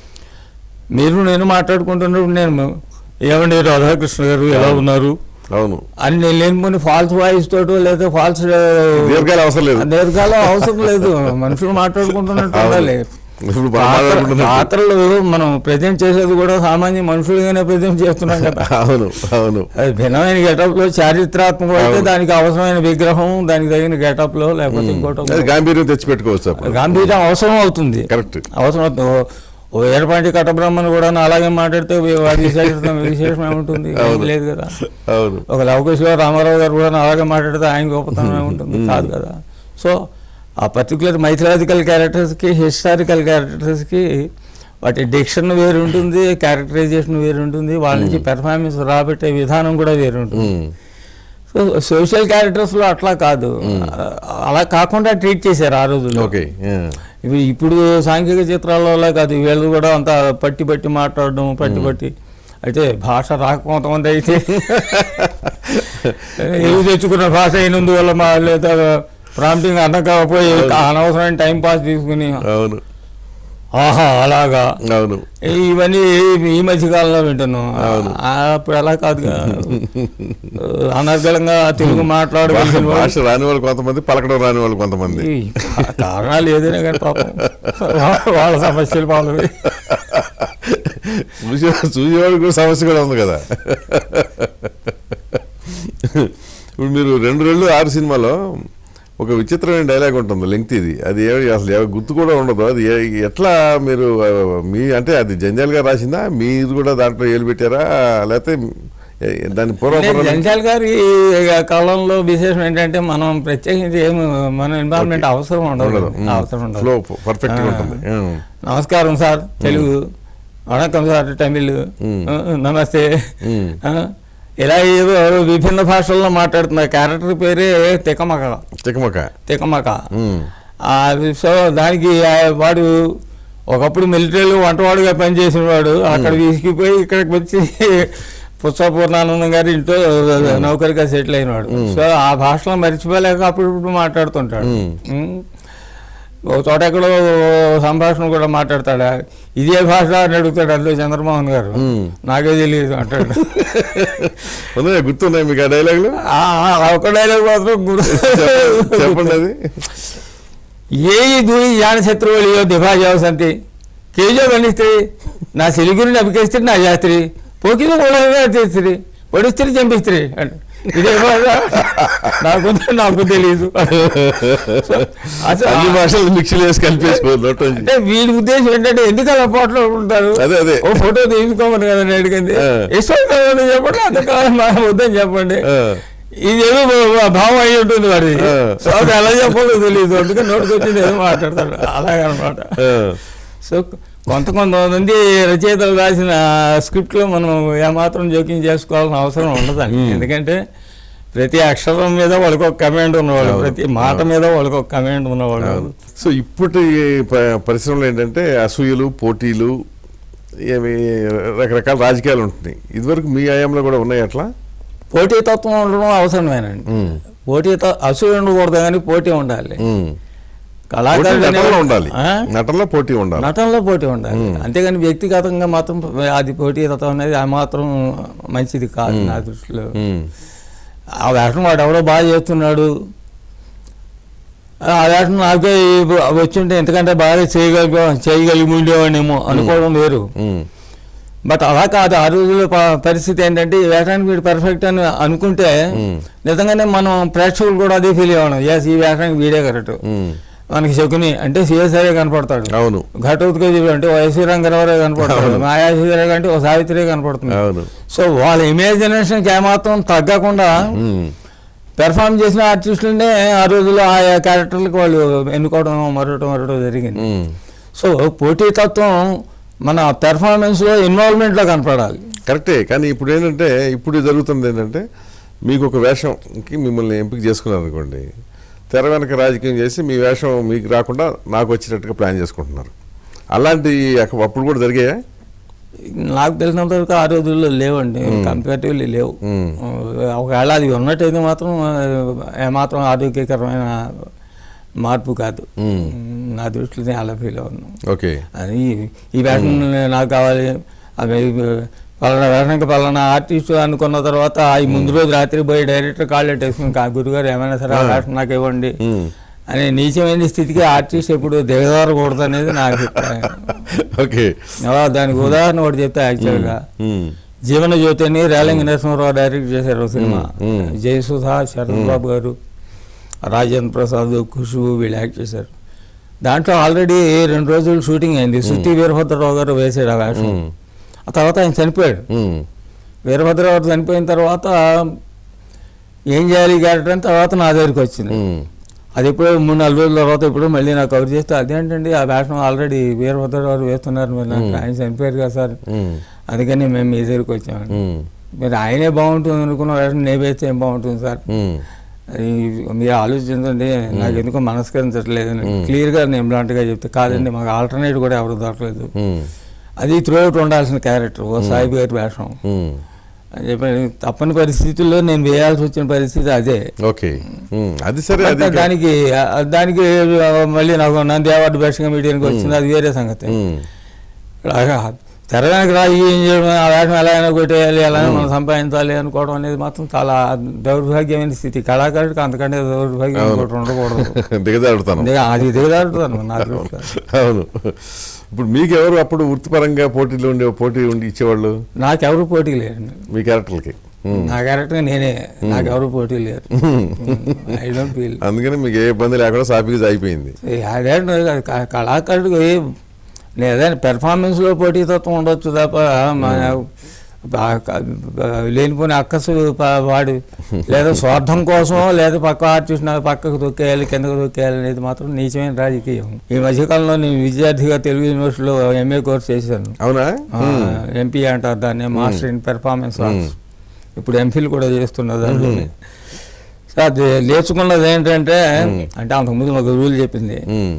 మీరు నేను మాట్లాడుకుంటున్నప్పుడు నేను ఏమండి రాధాకృష్ణ గారు ఎలా ఉన్నారు అవును అని నేను లేనిపోని ఫాల్స్ వాయిస్ తోటో లేదా ఫాల్స్ దీర్ఘాలు అవసరం లేదు దీర్ఘాలం అవసరం లేదు మనుషులు మాట్లాడుకుంటున్నట్టు అవును. ఉండాలి ఇప్పుడు మనం పాత్ర- మాట్లాడుకుంటున్నట్టు. పాత్రలు మనం ప్రజెంట్ చేసేది కూడా సామాన్య మనుషులుగానే ప్రజెంట్ చేస్తున్నాం కదా అవును అవును అది భిన్నమైన గెటప్ లో చారిత్రాత్మకం అయితే అవును. దానికి అవసరమైన విగ్రహం దానికి తగిన గెటప్ లో లేకపోతే ఇంకోటో అది గాంభీర్యం తెచ్చి పెట్టుకోవచ్చు అప్పుడు గాంభీర్యం అవసరం అవుతుంది కరెక్ట్ అవసరం అవుతుంది ఓ- ఓ ఏర్పాటి కట్టబ్రహ్మను కూడా అలాగే మాట్లాడితే వాడి విశేషం విశేషం ఏముంటుంది ఏం అవును. లేదు కదా అవును ఒక లవకుశలో రామారావు గారు కూడా అలాగే మాట్లాడితే ఆయన గొప్పతనం ఉంటుంది కాదు కదా సో ఆ పర్టికులర్ మైథలాజికల్ క్యారెక్టర్స్కి హిస్టారికల్ క్యారెక్టర్స్కి వాటి డిక్షన్ వేరు ఉంటుంది క్యారెక్టరైజేషన్ వేరు ఉంటుంది వాళ్ళ నుంచి పెర్ఫార్మెన్స్ రాబట్టే విధానం కూడా వేరు ఉంటుంది ఉమ్, సో సోషల్ క్యారెక్టర్స్లో అట్లా కాదు అలా కాకుండా ట్రీట్ చేశారు ఆ రోజుల్లో ఓకే ఆ, ఇవి ఇప్పుడు సాంఘిక చిత్రాలలో కాదు వీళ్ళు కూడా అంత పట్టి పట్టి మాట్లాడడం పట్టి పట్టి అయితే భాష రాక కొంతమంది అయితే ఏవి తెచ్చుకున్న భాష అయినందువల్ల మా లేదా ప్రాంప్టింగ్ అర్థం కాకపోయి అనవసరమైన టైం పాస్ తీసుకుని అవును ఆహా అలాగా అవును ఇవన్నీ ఈ మధ్య కాలంలో వింటున్నాం అవును. ఆ, అప్పుడు అలా కాదుగా అనర్గళంగా తెలుగు మాట్లాడగలిగిన భాష- వాళ్ళు భాష రాని వాళ్ళు కొంతమంది పలకడం రాని వాళ్ళు కొంతమంది ఈ కా- కారణాలు ఏదైనా కానీ పాపం వా- వాళ్ళ సమస్యలు వాళ్ళవి చూసే చూసేవాడికి కూడా సమస్య కూడా ఉంది కదా ఇప్పుడు మీరు రెండు రెండు ఆరు సినిమాలో ఒక విచిత్రమైన డైలాగ్ ఉంటుంది లెంగ్త్ ఇది అది ఏ- అసలు ఎవ- గుర్తు కూడా ఉండదు అది ఏ- ఎట్లా మీరు ఆ, మీ అంటే అది జంజాల్ గారు రాసిందా మీరు కూడా దాంట్లో ఏలు పెట్టారా లేకపోతే ఏ- దాని పూర్వ జంజాల్ గారి కాలంలో విశేషం ఏంటంటే మనం ప్రత్యేకించి ఏమి మన ఎన్వైరన్మెంట్ అవసరం ఉండదు ఉండదు అవసరం ఉండదు ఫ్లో పర్ఫెక్ట్ గా ఆ. ఉంటుంది ఉమ్. నమస్కారం సార్ తెలుగు వణకం సార్ తమిళ్ మ్. ఆ, నమస్తే మ్. ఆ, ఇలా ఏదో విభిన్న భాషల్లో మాట్లాడుతున్న క్యారెక్టర్ పేరే తికమక చిక్కమక్క తికమక ఉమ్. ఆ, సో దానికి ఆ వాడు ఒకప్పుడు మిలిటరీలో వంటవాడుగా పనిచేసిన వాడు అక్కడ విసిగిపోయి ఇక్కడికి వచ్చి పుష్ప పూర్ణానందం గారి ఇంట్లో నౌకరిగా సెటిల్ అయినవాడు సో ఆ భాషలో మర్చిపోలేక అప్పుడు మాట్లాడుతుంటాడు ఉమ్. ఒక చోట ఎక్కడో సంభాషణ కూడా మాట్లాడతాడా ఇదే భాష అని అడుగుతాడు అందులో చంద్రమోహన్ గారు మ్. నాకే తెలియదు అంటాడు ఉన్నాయా గుర్తున్నాయి మీకు ఆ డైలాగులు ఆ, ఆ, ఒక డైలాగ్ మాత్రం గుర్తు చెప్పండి అది ಏಯಿ ದೂರಿ ಜಾಣ ಶತ್ರುಗಳಿಯೋ ದಿಭಾಜಾವ ಸಂತಿ ಕೇಜೋ ಬಂದಿಸ್ತ್ರಿ ನಾ ಸಿಲಿಗುರಿ నబికేస్త్రి నా చేస్త్రి పోకిన కూడా తీస్త్రి పొడిస్త్రి చంపిస్త్రి అంట ఇదే బాధ నాకు నాకు తెలియదు అసలు అన్ని భాషలు మిక్స్ చేసి కలిపేసుకోవాలి అంటే వీడి ఉద్దేశం ఏంటంటే ఎందుకు అలా పోట్లో ఉంటారు అదే, అదే. ఓ ఫోటో తీసుకోమని కదా నేను అడిగింది ఆ. ఇష్టం కదని చెప్పండి అంతకాలం మా వద్దని చెప్పండి ఆ. ఇదేదో భా- భావం అయి ఉంటుంది వాడి ఆ. సో అది ఎలా చెప్పాలో తెలియదు అందుకని నోటికి వచ్చింది ఏదో మాట్లాడతాడు అలాగనమాట సో కొంత కొంతమంది రచయితలు రాసిన స్క్రిప్ట్లో మనం ఏమాత్రం జోక్యం చేసుకోవాల్సిన అవసరం ఉండదండి మ్మ్. ఎందుకంటే ప్రతి అక్షరం మీద వాళ్ళకి ఒక కమాండ్ ఉన్నవాళ్ళు అవును. ప్రతి మాట మీద వాళ్ళకి ఒక కమాండ్ ఉన్నవాళ్ళు సో ఇప్పటి ప- పరిశ్రమలో ఏంటంటే అసూయలు పోటీలు ఏమి రకరకాల రాజకీయాలు ఉంటున్నాయి ఇదివరకు మీ ఆయంలో కూడా ఉన్నాయి అట్లా పోటీతత్వం ఉండడం అవసరమేనండి మ్మ్. పోటీతో అసూయ ఉండకూడదు కానీ పోటీ ఉండాలి మ్మ్. పోటీ కళాకారులు నటనలో అనేవాళ్ళు- ఉండాలి ఆ? నటనలో పోటీ ఉండాలి నటనలో పోటీ ఉండాలి మ్మ్. అంతేగాని వ్యక్తిగతంగా మాత్రం అది పోటీతత్వం అనేది ఆ మాత్రం మంచిది కాదు నా దృష్టిలో మ్మ్. ఆ వేషం వాడు ఎవడో బాగా చేస్తున్నాడు ఆ వేషం నాకే వచ్చింటే ఎంతకంటే బాగా చేయగలిగా చేయగలిగి ఉండేవాడినేమో అనుకోవడం వేరు మ్మ్. బట్ అలా కాదు ఆ రోజుల్లో ప- పరిస్థితి ఏంటంటే ఈ వేషానికి వీడు పర్ఫెక్ట్ అని అనుకుంటే మ్మ్. నిజంగానే మనం ప్రేక్షకులు కూడా అదే ఫీల్ అవ్వడం ఎస్ ఈ వేషానికి వీడే కరెక్ట్ మ్మ్. మనకి శకుని అంటే సిఎస్ఆర్ కనపడతాడు అవును ఘటోత్కజీ అంటే వైఎస్వీ రంగరావరే కనపడతాడు మాయాశ్వరి అంటే ఓ సావిత్రి కనపడుతుంది అవును సో వాళ్ళ ఇమాజినేషన్కి ఏమాత్రం తగ్గకుండా మ్మ్. పెర్ఫామ్ చేసిన ఆర్టిస్టులనే ఆ రోజుల్లో ఆయా క్యారెక్టర్లకు వాళ్ళు ఎన్నుకోవడం మరొకటి మరొకటి జరిగింది మ్మ్. సో పోటీతత్వం మన పెర్ఫార్మెన్స్లో ఇన్వాల్వ్మెంట్లో కనపడాలి కరెక్టే కానీ ఇప్పుడు ఏంటంటే ఇప్పుడు జరుగుతుంది ఏంటంటే మీకు ఒక వేషంకి మిమ్మల్ని ఎంపిక చేసుకున్నారు అనుకోండి తెర వెనక రాజకీయం చేసి మీ వేషం మీకు రాకుండా నాకు వచ్చేటట్టుగా ప్లాన్ చేసుకుంటున్నారు అలాంటి అక్క- అప్పుడు కూడా జరిగాయా నాకు తెలిసినంత వరకు ఆ రోజుల్లో లేవండి కంపారిటివ్లీ లేవు మ్మ్. ఒకవేళ అది ఉన్నట్టయితే మాత్రం ఆ, ఏమాత్రం ఆరోగ్యకరమైన మార్పు కాదు మ్మ్. నా దృష్టిలో నేను అలా ఫీల్ అవును ఓకే అని ఈ వేషం నాకు కావాలి అవి పలానా వేషంకి పలానా ఆర్టిస్ట్ అనుకున్న తర్వాత ఈ ముందు రోజు రాత్రి పోయి డైరెక్టర్ కాల్ వేసుకుని "కా- గురుగారు ఏమైనా సరే ఆ వేషం నాకు ఇవ్వండి మ్మ్. అనే నీచమైన స్థితికి ఆర్టిస్ట్ ఎప్పుడు దిగజారకూడదు అనేది నా అభిప్రాయం ఓకే అలా దానికి ఉదాహరణ ఒకటి చెప్తే యాక్చువల్గా మ్మ్. జీవన జ్యోతి అని రేలంగి నరసింహరావు డైరెక్ట్ చేశారు ఓ సినిమా మ్మ్, మ్మ్. జయసుధా శరత్ బాబు గారు రాజేంద్ర ప్రసాద్ ఖుష్బు వీళ్ళు యాక్ట్ చేశారు దాంట్లో ఆల్రెడీ రెండు రోజులు షూటింగ్ అయింది సుత్తి వీరభద్రరావు గారు వేసాడు ఆ వేషం మ్మ్. ఆ తర్వాత ఆయన చనిపోయాడు మ్మ్. వీరభద్రరావు గారు చనిపోయిన తర్వాత ఏం చేయాలి ఈ క్యారెక్టర్ అని తర్వాత నా దగ్గరికి వచ్చింది మ్మ్. అది ఎప్పుడో మూడు నాలుగు రోజుల తర్వాత ఇప్పుడు మళ్ళీ నాకు కవర్ చేస్తే అదేంటండి ఆ వేషం ఆల్రెడీ వీరభద్రరావు గారు వేస్తున్నారు మీరు నాకు ఆయన చనిపోయారు కదా సార్ మ్మ్. అందుకని మేము మీ దగ్గరికి వచ్చామండి మ్మ్. మీరు ఆయనే బాగుంటుంది అనుకున్న వేషం నేను వేస్తే ఏం బాగుంటుంది సార్ మ్మ్. అది మీరు ఆలోచించండి నాకు ఎందుకో మనస్కరించట్లేదు మ్మ్. క్లియర్గా నేను బ్లాంట్గా చెప్తే కాదండి మాకు ఆల్టర్నేట్ కూడా ఎవరు దొరకలేదు మ్మ్. అది త్రూ అవుట్ ఉండాల్సిన క్యారెక్టర్ ఓ సాయిబు గారి వేషం మ్మ్. అని చెప్పి తప్పని పరిస్థితుల్లో నేను వేయాల్సి వచ్చిన పరిస్థితి అదే ఓకే మ్మ్. అది సరే అది అంటే దానికి ఆ, దానికి ఆ, మళ్ళీ నాకు నంది అవార్డు బెస్ట్ కమిటీకి వచ్చింది అది వేరే సంగతి మ్మ్. అలాగా తెర వెనక రా ఏం చేయడం ఆ వేషం ఎలా అయినా కొట్టేయాలి ఎలా అయినా మనం సంపాదించాలి అనుకోవడం అనేది మాత్రం చాలా దౌర్భాగ్యమైన స్థితి కళాకారుడికి అంతకంటే దౌర్భాగ్యం అవును. ఇంకోటి ఉండకూడదు దిగజారుతాను అందుకే అది దిగదాడుతాను నా దృష్టిలో. అవును ఇప్పుడు మీకు ఎవరు అప్పుడు వృత్తిపరంగా పోటీలో ఉండే పోటీ ఉండి ఇచ్చేవాళ్ళు నాకెవరు పోటీ లేరు మీ క్యారెక్టర్లకి మ్మ్. నా క్యారెక్టర్ నేనే నాకెవరు పోటీ లేరు ఐ డోంట్ ఫీల్ అందుకని మీకు ఏ ఇబ్బంది లేకుండా సాఫీగా అయిపోయింది అదేంటి క- కళాకారుడికి లేదా పెర్ఫార్మెన్స్లో పోటీతత్వం ఉండొచ్చు తప్ప మన బా- క- లేనిపోయిన అక్కసు ప- వాడి లేదా స్వార్థం కోసం లేదా పక్క ఆర్టిస్ట్ నాకు పక్కకు తొక్కేయాలి కిందకు తొక్కేయాలి అనేది మాత్రం నీచమైన రాజకీయం ఈ మధ్యకాలంలో నేను విద్యార్థిగా తెలుగు యూనివర్సిటీలో ఎంఏ కోర్స్ చేశాను అవునా ఎంపీ అంటారు దాన్ని మాస్టర్ ఇన్ పెర్ఫార్మెన్స్ ఆర్ట్స్ ఇప్పుడు ఎంఫిల్ కూడా చేస్తున్నా దాంట్లోనే సో అది నేర్చుకున్నది ఏంటంటే అంటే అంతకుముందు ఒక రూల్ చెప్పింది మ్మ్.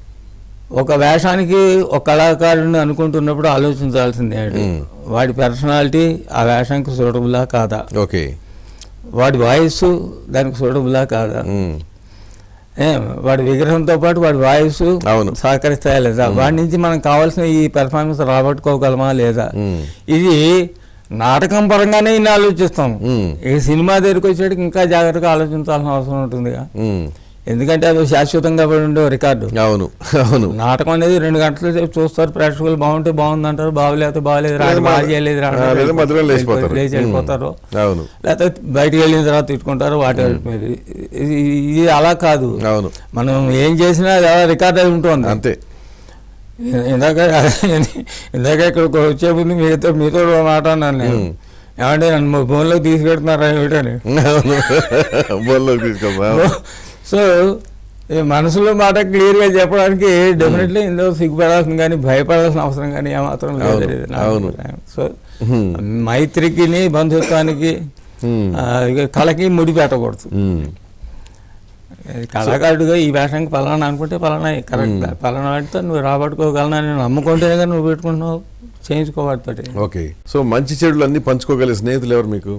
ఒక వేషానికి ఒక కళాకారుడిని అనుకుంటున్నప్పుడు ఆలోచించాల్సిందే ఏంటి? మ్మ్. వాడి పర్సనాలిటీ ఆ వేషానికి సూటబులా కాదా ఓకే వాడి వాయిస్ దానికి సూటబులా కాదా మ్మ్. ఏ, వాడి విగ్రహంతో పాటు వాడి వాయిస్ అవును. సహకరిస్తాయా లేదా వాడి నుంచి మనం కావాల్సిన ఈ పెర్ఫార్మెన్స్ రాబట్టుకోగలమా లేదా మ్మ్. ఇది నాటకం పరంగానే ఇన్ని ఆలోచిస్తాం మ్మ్. ఈ సినిమా దగ్గరికి వచ్చేటికి ఇంకా జాగ్రత్తగా ఆలోచించాల్సిన అవసరం ఉంటుందిగా మ్మ్. ఎందుకంటే అది శాశ్వతంగా పడి ఉండే రికార్డు అవును అవును నాటకం అనేది రెండు గంటల సేపు చూస్తారు ప్రేక్షకులు బాగుంటే బాగుంది అంటారు బాగలేకపోతే బాగలేదు రాదు లేదా బాగా మధ్య- చేయలేదు రా ఆ, అంటారు. లేదా మధ్యలో లేచిపోతారు. లేచి వెళ్ళిపోతారు అవును లేకపోతే బయటికి వెళ్ళిన తర్వాత తిట్టుకుంటారు వాటి ఇది ఇది అలా కాదు అవును మనం ఏం చేసినా అది అలా రికార్డ్ అయి ఉంటుంది అంతే ఇందాక ఇందాక ఇక్కడికి వచ్చే ముందు మీతో మీతో ఒక మాట అన్నాను నేను ఉమ్. ఏమంటే నన్ను ఫోన్లోకి తీసుకెడుతున్నారా ఏమిటని అవును బోల్లోకి తీసుకెళ్తా సో ఈ మనసులో మాట క్లియర్గా చెప్పడానికి డెఫినెట్లీ ఇందులో సిగ్గుపడాల్సిన కానీ భయపడాల్సిన అవసరం కానీ ఏమాత్రం లేదు అవును, ఇది నా అవును. అభిప్రాయం. సో మైత్రికిని బంధుత్వానికి ఉమ్. ఆ, ఇక కళకి ముడి పెట్టకూడదు ఉమ్. కళాకారుడుగా ఈ వేషానికి పలానా అనుకుంటే పలానా కరెక్ట్ పలానా వాటితో నువ్వు రాబట్టుకోగలనా నేను నమ్ముకుంటేనే కానీ నువ్వు పెట్టుకుంటున్నావు చేయించుకోవాటితోటి ఓకే సో మంచి చెడులు అన్ని పంచుకోగలిగే స్నేహితులు ఎవరు మీకు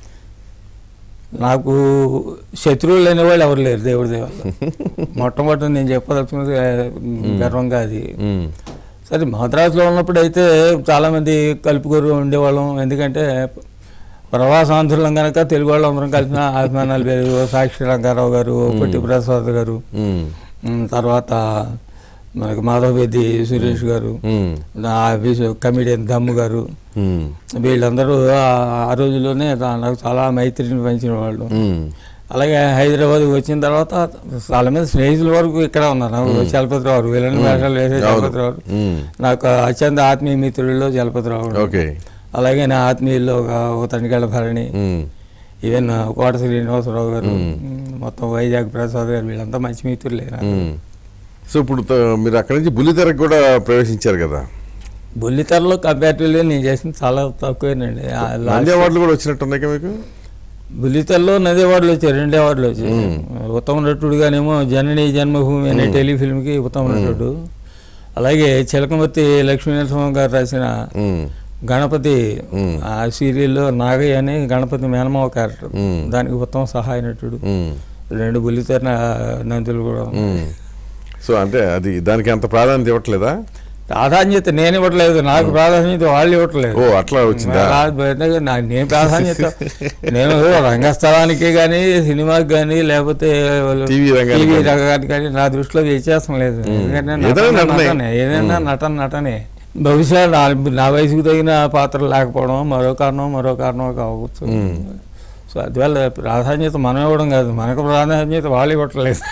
నాకు శత్రువులు లేని వాళ్ళు ఎవరు లేరు దేవుడి దేవాల మొట్టమొదటి నేను చెప్పదలుచుకున్నది ఆ, గర్వంగా అది ఉమ్. సరే మద్రాసులో ఉన్నప్పుడు అయితే చాలామంది కలుపుకొని ఉండేవాళ్ళం ఎందుకంటే ప్రవాసాంధ్రులం కనుక తెలుగు వాళ్ళు అందరం కలిసిన అభిమానాలు పేరు సాక్షి రంగారావు గారు పొట్టి ప్రసాద్ గారు ఉమ్. ఉమ్, తర్వాత మనకి మాధవ్ పెద్ది సురేష్ గారు ఉమ్. నా ఆఫీసు కమిడియన్ దమ్ము గారు ఉమ్. వీళ్ళందరూ ఆ- ఆ రోజుల్లోనే నా- నాకు చాలా మైత్రిని పెంచిన వాళ్ళు ఉమ్. అలాగే హైదరాబాద్ వచ్చిన తర్వాత చాలా మంది స్నేహితుల వరకు ఇక్కడ ఉన్నారు నాకు చలపతిరావు గారు వీళ్ళని వేషాలు వేసే అవును. చలపతిరావు గారు. ఉమ్. నాకు అత్యంత ఆత్మీయ మిత్రుల్లో చలపతిరావు గారు. ఓకే అలాగే నా ఆత్మీయుల్లో ఒక ఒక తనికెళ్ళ భరణి ఉమ్. ఈవెన్ కోట శ్రీనివాసరావు గారు మొత్తం వైజాగ్ ప్రసాద్ గారు వీళ్ళంతా మంచి మిత్రులే నాకు. ఉమ్. సో ఇప్పుడు త- మీరు అక్కడి నుంచి బుల్లితెరకు కూడా ప్రవేశించారు కదా బుల్లితెరలో కంపారిటివ్లీ నేను చేసింది చాలా తక్కువేనండి ఆ నంది లాస్ట్ అవార్డులు కూడా వచ్చినట్టున్నాయి కదా మీకు బుల్లితెరలో నది అవార్డులు వచ్చాయి రెండు అవార్డులు వచ్చాయి ఉత్తమ నటుడుగానేమో జనని జన్మభూమి అనే టెలిఫిల్మ్కి ఉత్తమ నటుడు అలాగే చిలకమర్తి లక్ష్మీ నరసింహ గారు రాసిన ఉమ్. గణపతి మ్మ్. ఆ సీరియల్లో నాగయ్య అని గణపతి మేనమావ క్యారెక్టర్ మ్మ్. దానికి ఉత్తమ సహాయ నటుడు ఉమ్. రెండు బుల్లితెర నందులు కూడా ఉన్నాయి. ఉమ్. సో అంటే అది దానికి అంత ప్రాధాన్యత ఇవ్వట్లేదా ప్రాధాన్యత నేను ఇవ్వట్లేదు నాకు ప్రాధాన్యత వాళ్ళు ఇవ్వట్లేదు ఓ అట్లా వచ్చిందా నా- బయటగా నా- నేను ప్రాధాన్యత నేను రంగస్థలానికి కానీ సినిమాకి కానీ లేకపోతే టీవీ రంగానికి టీవీ కానీ. రంగానికి కానీ నా దృష్టిలో వ్యత్యాసం లేదు ఎందుకంటే ఏదైనా నటన నటనే. నటనే ఏదైనా నటన నటనే బహుశా నా నా వయసుకు తగిన పాత్ర లేకపోవడం మరో కారణం మరో కారణం కావచ్చు సో అందువల్ల ప్రాధాన్యత మనం ఇవ్వడం కాదు మనకు ప్రాధాన్యత వాళ్ళు ఇవ్వట్లేదు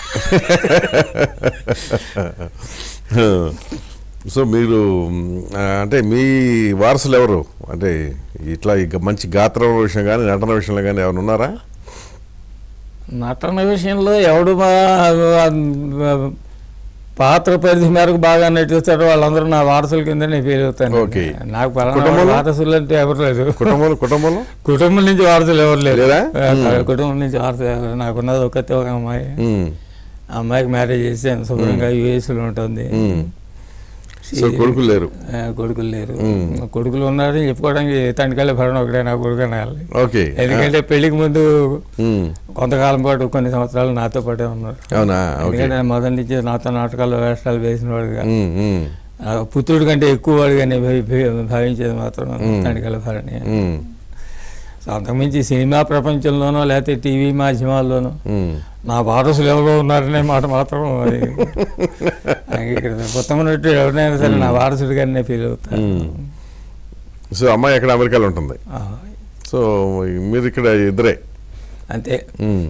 సో మీరు మ్, ఆ, అంటే మీ వారసులు ఎవరు అంటే ఇట్లా ఇక మంచి గాత్రం విషయం కానీ నటన విషయంలో కానీ ఎవరు ఉన్నారా నటన విషయంలో ఎవడు మా- పాత్ర పరిధి మేరకు బాగా నటిస్తారో వాళ్ళందరూ నా వారసుల కింద నేను ఫీల్ అవుతాను ఓకే. నాకు పలానా కుటుంబంలో? వారసులు అంటే ఎవరు లేదు కుటుంబంలో కుటుంబంలో కుటుంబం నుంచి వారసులు ఎవరు లేరు లేరా? ఆ, కుటుంబం నుంచి వారసులు ఎవరు నాకున్నది ఒకతే ఒక అమ్మాయి మ్, ఆ అమ్మాయికి మ్యారేజ్ చేసాను శుభ్రంగా యూఎస్లో ఉంటుంది మ్. సో కొడుకులు లేరు ఆ, కొడుకులు లేరు మ్మ్. కొడుకులు ఉన్నారని చెప్పుకోవడానికి తండ్రికల్లి భరణ ఒకటే నా కొడుకు అనాలి ఓకే ఎందుకంటే పెళ్లికి ముందు మ్, కొంతకాలం పాటు కొన్ని సంవత్సరాలు నాతో పాటే ఉన్నారు అవునా ఓకే ఎందుకంటే ఆయన మొదటి నుంచి నాతో నాటకాల్లో వేషాలు వేసిన వాడుగా మ్, మ్, ఆ పుత్రుడి కంటే ఎక్కువ వాడుగానే భవి- భవి- భావించేది మాత్రం తండ్రికల భరణి మ్, సో అంతకుమించి సినిమా ప్రపంచంలోనో లేకపోతే టీవీ మాధ్యమాల్లోనో మ్. నా వారసులు ఎవరో ఉన్నారనే మాట మాత్రం అది అంగీకరిస్తాను. ఉత్తమ నటుడు ఎవరినైనా సరే నా వారసుడిగానే ఫీల్ అవుతాను మ్. సో అమ్మాయి ఎక్కడ అమెరికాలో ఉంటుంది ఆ, సో మీరు ఇక్కడ ఇద్దరే అంతే మ్.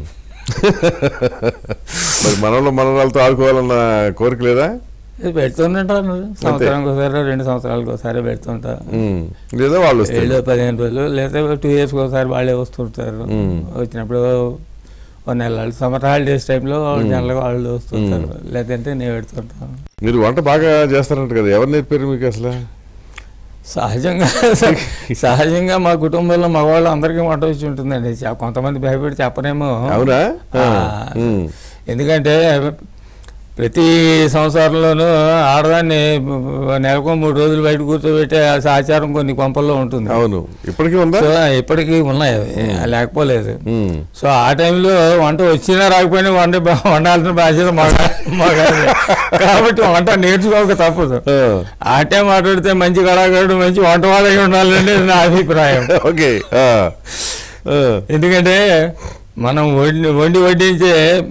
మరి మనలో మనరాలతో ఆడుకోవాలన్న కోరిక లేదా ఇది పెడుతుంటాను సంవత్సరానికి ఒకసారి రెండు సంవత్సరాలకు ఒకసారి పెడుతుంటా మ్. లేదా వాళ్ళు వస్తారు ఏళ్ళు పదిహేను రోజులు లేదా టూ ఇయర్స్కి ఒకసారి వాళ్ళే వస్తుంటారు మ్మ్. వచ్చినప్పుడు ఒక నెల సమ్మర్ హాలిడేస్ టైంలో జనరల్గా వాళ్ళు వస్తుంటారు లేదంటే నేను పెడుతుంటాను మీరు వంట బాగా చేస్తారంట కదా ఎవరు నేర్పారు మీకు అసలు సహజంగా సహజంగా మా కుటుంబంలో మగవాళ్ళు అందరికీ వంట వచ్చి ఉంటుందండి చ- కొంతమంది భయపడి చెప్పనేమో అవునా ఆ, మ్. ఎందుకంటే ప్రతి సంవత్సరంలోనూ ఆడదాన్ని నెలకు మూడు రోజులు బయట కూర్చోబెట్టే ఆచారం కొన్ని కొంపల్లో ఉంటుంది అవును ఇప్పటికీ ఉందా సో ఇప్పటికీ ఉన్నాయి అవి లేకపోలేదు మ్. సో ఆ టైంలో వంట వచ్చినా రాకపోయినా వంట బా- వండాల్సిన బాధ్యత మగ మగాడిదే. కాబట్టి వంట నేర్చుకోక తప్పదు ఆ. ఆ టైం మాట్లాడితే మంచి కళాకారుడు మంచి వంట వాళ్ళై ఉండాలని నా అభిప్రాయం ఓకే ఆ. ఆ. ఎందుకంటే మనం వండి వండి వడ్డించే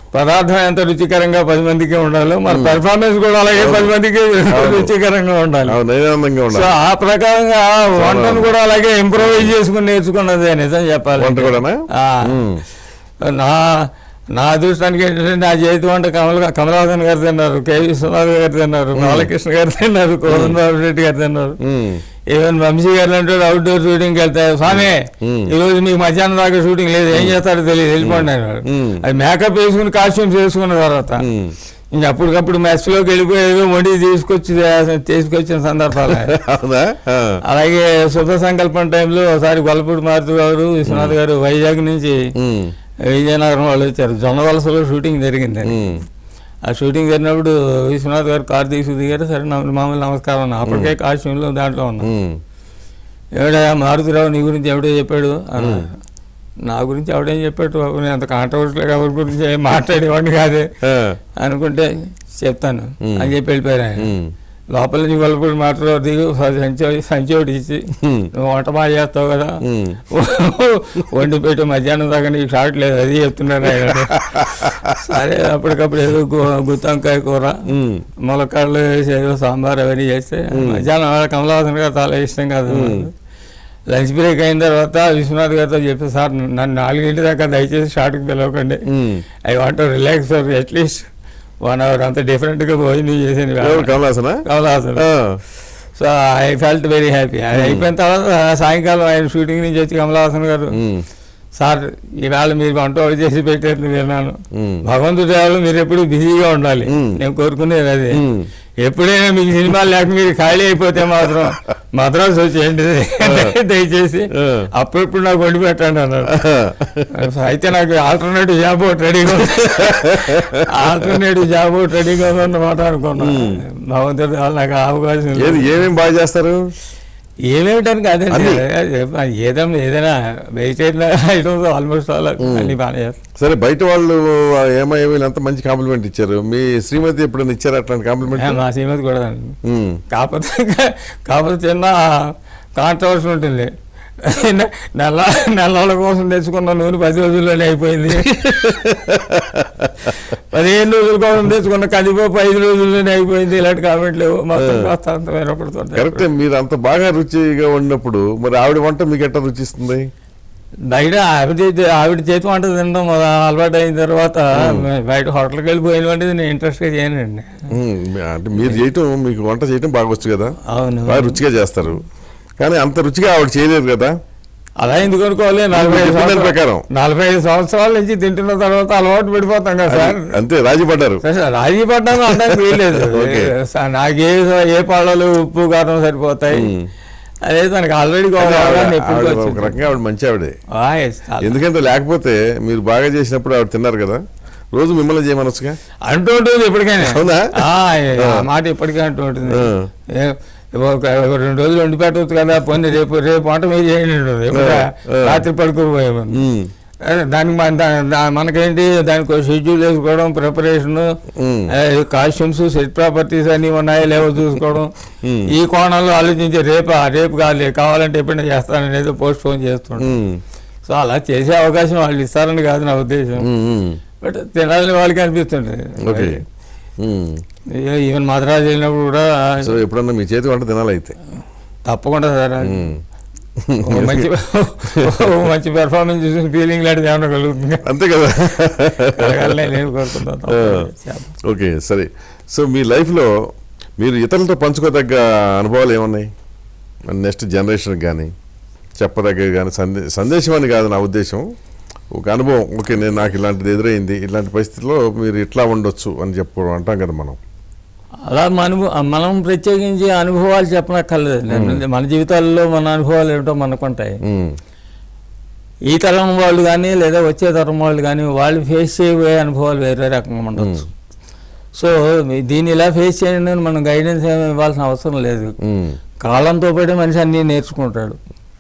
పదార్థం ఎంత రుచికరంగా పది మందికి ఉండాలో మన పెర్ఫార్మెన్స్ కూడా అలాగే పది మందికి రుచికరంగా ఉండాలి అవును నైనందంగా సో ఉండాలి ఆ ప్రకారంగా వంటను కూడా అలాగే ఇంప్రూవైజ్ చేసుకుని నేర్చుకున్నదే నిజం చెప్పాలి వంట కూడానా? ఆ. మ్మ్. నా నా అదృష్టానికి ఏంటంటే నా చేతి వంట కమల కమలహాసన్ గారు తిన్నారు కె విశ్వనాథ్ గారు తిన్నారు బాలకృష్ణ గారు తిన్నారు కోదండరావు రెడ్డి గారు తిన్నారు మ్మ్. ఈవెన్ వంశీ గారు అంటే అవుట్డోర్ షూటింగ్ వెళ్తాయి స్వామి మ్మ్. ఈ రోజు మీకు మధ్యాహ్నం దాకా షూటింగ్ లేదు ఏం చేస్తారో తెలియదు వెళ్ళిపోండి అన్నారు మ్మ్. అది మేకప్ వేసుకుని కాస్ట్యూమ్స్ వేసుకున్న తర్వాత మ్మ్. ఇంక అప్పటికప్పుడు మెస్లోకి వెళ్ళిపోయి ఏదో వండి తీసుకొచ్చి తీసుకొచ్చిన సందర్భాలు అవునా ఆ. అలాగే శుభ సంకల్పం టైంలో ఒకసారి గొల్లపూడి మారుతు గారు విశ్వనాథ్ గారు వైజాగ్ నుంచి మ్మ్. విజయనగరం వాళ్ళు వచ్చారు జొన్న వలసలో షూటింగ్ జరిగింది మ్మ్. ఆ షూటింగ్ జరిగినప్పుడు విశ్వనాథ్ గారు కార్ తీసి దిగారు సరే నమ- మామూలు నమస్కారం అన్న అప్పటికే కాస్ట్యూమ్లో దాంట్లో ఉన్నా మ్మ్. ఏమిటా మారుతిరావు నీ గురించి ఎవడో చెప్పాడు అన్న. నా గురించి ఎవడేం చెప్పాడు బాబు నేను అంత కాంట్రవర్సీగా ఎవరి గురించి ఏం మాట్లాడేవాడిని కాదే ఆ. అనుకుంటే చెప్తాను మ్మ్. అని చెప్పి వెళ్ళిపోయారు ఆయన మ్మ్. లోపల నుంచి గొల్లపూడి మాట్లాడు దిగు సంచి సంచి ఒకటి ఇచ్చి మ్మ్. నువ్వు వంట బాగా చేస్తావు కదా మ్మ్. వండి పెట్టి మధ్యాహ్నం దాకా నీకు షార్ట్ లేదు అది చెప్తున్నారు ఆయన సరే అప్పటికప్పుడు ఏదో గు- గుత్తొంకాయ కూర మ్మ్. ములక్కాడలు వేసి ఏదో సాంబార్ అవన్నీ చేస్తే మధ్యాహ్నం వాళ్ళ కమలహాసన్ గారు చాలా ఇష్టం కాదు లంచ్ బ్రేక్ అయిన తర్వాత విశ్వనాథ్ గారితో చెప్పి సార్ నన్ను నాలుగింటి దాకా దయచేసి షార్ట్కి పిలవకండి మ్మ్. I want relax for at least one hour అంత డిఫరెంట్గా భోజనం చేసింది ఎవరు కమలాసనా కమలహాసన్ ఆ. So I felt very happy అది అయిపోయిన తర్వాత సాయంకాలం ఆయన షూటింగ్ నుంచి వచ్చి కమలహాసన్ గారు మ్మ్. సార్ ఈవేళ మీరు వంట ఒకటి చేసి పెట్టారు విన్నాను మ్మ్. భగవంతుడి దయవల్ల మీరు ఎప్పుడు బిజీగా ఉండాలి మ్మ్. నేను కోరుకునేది అదే మ్మ్. ఎప్పుడైనా మీకు సినిమాలు లేక మీరు ఖాళీ అయిపోతే మాత్రం మద్రాసు వచ్చేయండి దయచేసి ఆ. అప్పుడప్పుడు నాకు వండి పెట్టండి అన్నారు ఆ. అయితే నాకు ఆల్టర్నేటివ్ జాబ్ ఒకటి రెడీగా ఉంది ఆల్టర్నేటివ్ జాబ్ ఒకటి రెడీగా ఉందన్నమాట అనుకున్నాను భగవంతుడి దయ వల్ల నాకు ఆ అవకాశం లేదు. ఏది ఏమేమి బాగా చేస్తారు ఏమేమిటానికి అదే అన్ని. ఏదైనా ఏదైనా వెజిటేరియన్ ఐటమ్స్ ఆల్మోస్ట్ ఆల్ అన్ని బాగానే చేస్తాను సరే బయట వాళ్ళు ఏమో ఏమో ఎంత మంచి కాంప్లిమెంట్ ఇచ్చారు మీ శ్రీమతి ఎప్పుడైనా ఇచ్చారు అట్లాంటి కాంప్లిమెంట్ మా శ్రీమతి కూడా కాకపోతే కాకపోతే చిన్న కాంట్రవర్సీ ఉంటుంది నెల నెలల కోసం తెచ్చుకున్న నూనె పది రోజుల్లోనే అయిపోయింది పదిహేను రోజుల కోసం తెచ్చుకున్న కందిపప్పు ఐదు రోజుల్లోనే అయిపోయింది ఇలాంటి కామెంట్లు లేవు మొత్తం కాస్త అంత వేరొకటితో కరెక్టే మీరు అంత బాగా రుచిగా ఉన్నప్పుడు మరి ఆవిడ వంట మీకు ఎట్లా రుచిస్తుంది బయట ఆవిడ చేతి ఆవిడ చేతి వంట తినడం మొద- అలవాటు అయిన తర్వాత బయట హోటల్కి వెళ్ళిపోయిన వంటిది నేను ఇంట్రెస్ట్గా చేయనండి మ్మ్. అంటే మీరు చేయటం మీకు వంట చేయటం బాగా వచ్చు కదా అవును బాగా రుచిగా చేస్తారు కానీ అంత రుచిగా ఆవిడ చేయలేదు కదా అలా ఎందుకు అనుకోవాలి నలభై ఐదు చెప్పిన దాని సంవత్సరాలు- ప్రకారం. నలభై ఐదు సంవత్సరాల నుంచి తింటున్న తర్వాత అలవాటు పడిపోతాం కదా సార్ అంతే రాజీ పడ్డారు సరే సార్, రాజీ పడ్డాను అనడానికి వీల్లేదు ఓకే. సార్, నాకే ఏ పళ్ళలు ఉప్పు కారం సరిపోతాయి మ్మ్. అదే తనకి ఆల్రెడీ ఆవిడ- ఎప్పుడు ఆవిడ ఒక రకంగా ఆవిడ మంచి ఆవిడే వచ్చింది ఎందుకంటే లేకపోతే మీరు బాగా చేసినప్పుడు ఆవిడ తిన్నారు కదా రోజు మిమ్మల్ని చేయమనొచ్చుగా అంటూ ఉంటుంది ఎప్పటికైనా అవునా? ఆ, ఆ మాట ఇప్పటికే అంటూ ఉంటుంది ఆ. ఏ- ఒక ఒక రెండు రోజులు వండి పెట్టవచ్చు కదా పోనీ రేపు రేపు వంట మీరు చేయండి అంటుంది. ఎప్పుడు ఆ, ఆ. రాత్రి పడుకోపోయాము మ్మ్. అదే దానికి మన దా- దా- మనకేంటి దానికి ఒక షెడ్యూల్ వేసుకోవడం ప్రిపరేషన్ మ్మ్. కాస్ట్యూమ్స్ సెట్ ప్రాపర్టీస్ అన్ని ఉన్నాయో లేవో చూసుకోవడం మ్మ్. ఈ కోణంలో ఆలోచించి రేపు రేపు కాదు కావాలంటే ఎప్పుడైనా చేస్తానని ఏదో పోస్ట్ పోన్ చేస్తుంటాం మ్మ్. సో అలా చేసే అవకాశం వాళ్ళు ఇస్తారని కాదు నా ఉద్దేశం మ్మ్. మ్మ్. బట్ తినాలని వాళ్ళకి అనిపిస్తుంటుంది ఓకే మ్మ్. ఈ- ఈవెన్ మద్రాసు వెళ్ళినప్పుడు కూడా సో ఎప్పుడన్నా మీ చేతి వంట తినాలైతే తప్పకుండా సార్ మ్మ్. ఓ మంచి ఓ మంచి పెర్ఫార్మెన్స్ చూసిన ఫీలింగ్ లాంటిది ఏమన్నా కలుగుతుంది అంతే కదా కలగాలని నేను కోరుకుంటాను తప్పకుండా. ఓకే సరే సో మీ లైఫ్లో మీరు ఇతరులతో పంచుకోదగ్గ అనుభవాలు ఏమున్నాయి నెక్స్ట్ జనరేషన్కి కానీ చెప్పదగ్గ కానీ సందే సందేశం అని కాదు నా ఉద్దేశం ఒక అనుభవం ఓకే నేను నాకు ఇలాంటిది ఎదురైంది ఇలాంటి పరిస్థితుల్లో మీరు ఇట్లా ఉండొచ్చు అని చెప్పుకోవడం అంటాం కదా మనం అలా మన మనం ప్రత్యేకించి అనుభవాలు చెప్పనక్కర్లేదు మన జీవితాల్లో మన అనుభవాలు ఏమిటో మనకుంటాయి మ్మ్. ఈ తరం వాళ్ళు కానీ లేదా వచ్చే తరం వాళ్ళు కానీ వాళ్ళు ఫేస్ చేయబోయే అనుభవాలు వేరే రకంగా ఉండొచ్చు సో మీ- దీన్ని ఇలా ఫేస్ చేయండి అని మనం గైడెన్స్ ఏమి ఇవ్వాల్సిన అవసరం లేదు మ్మ్. కాలంతో పాటే మనిషి అన్నీ నేర్చుకుంటాడు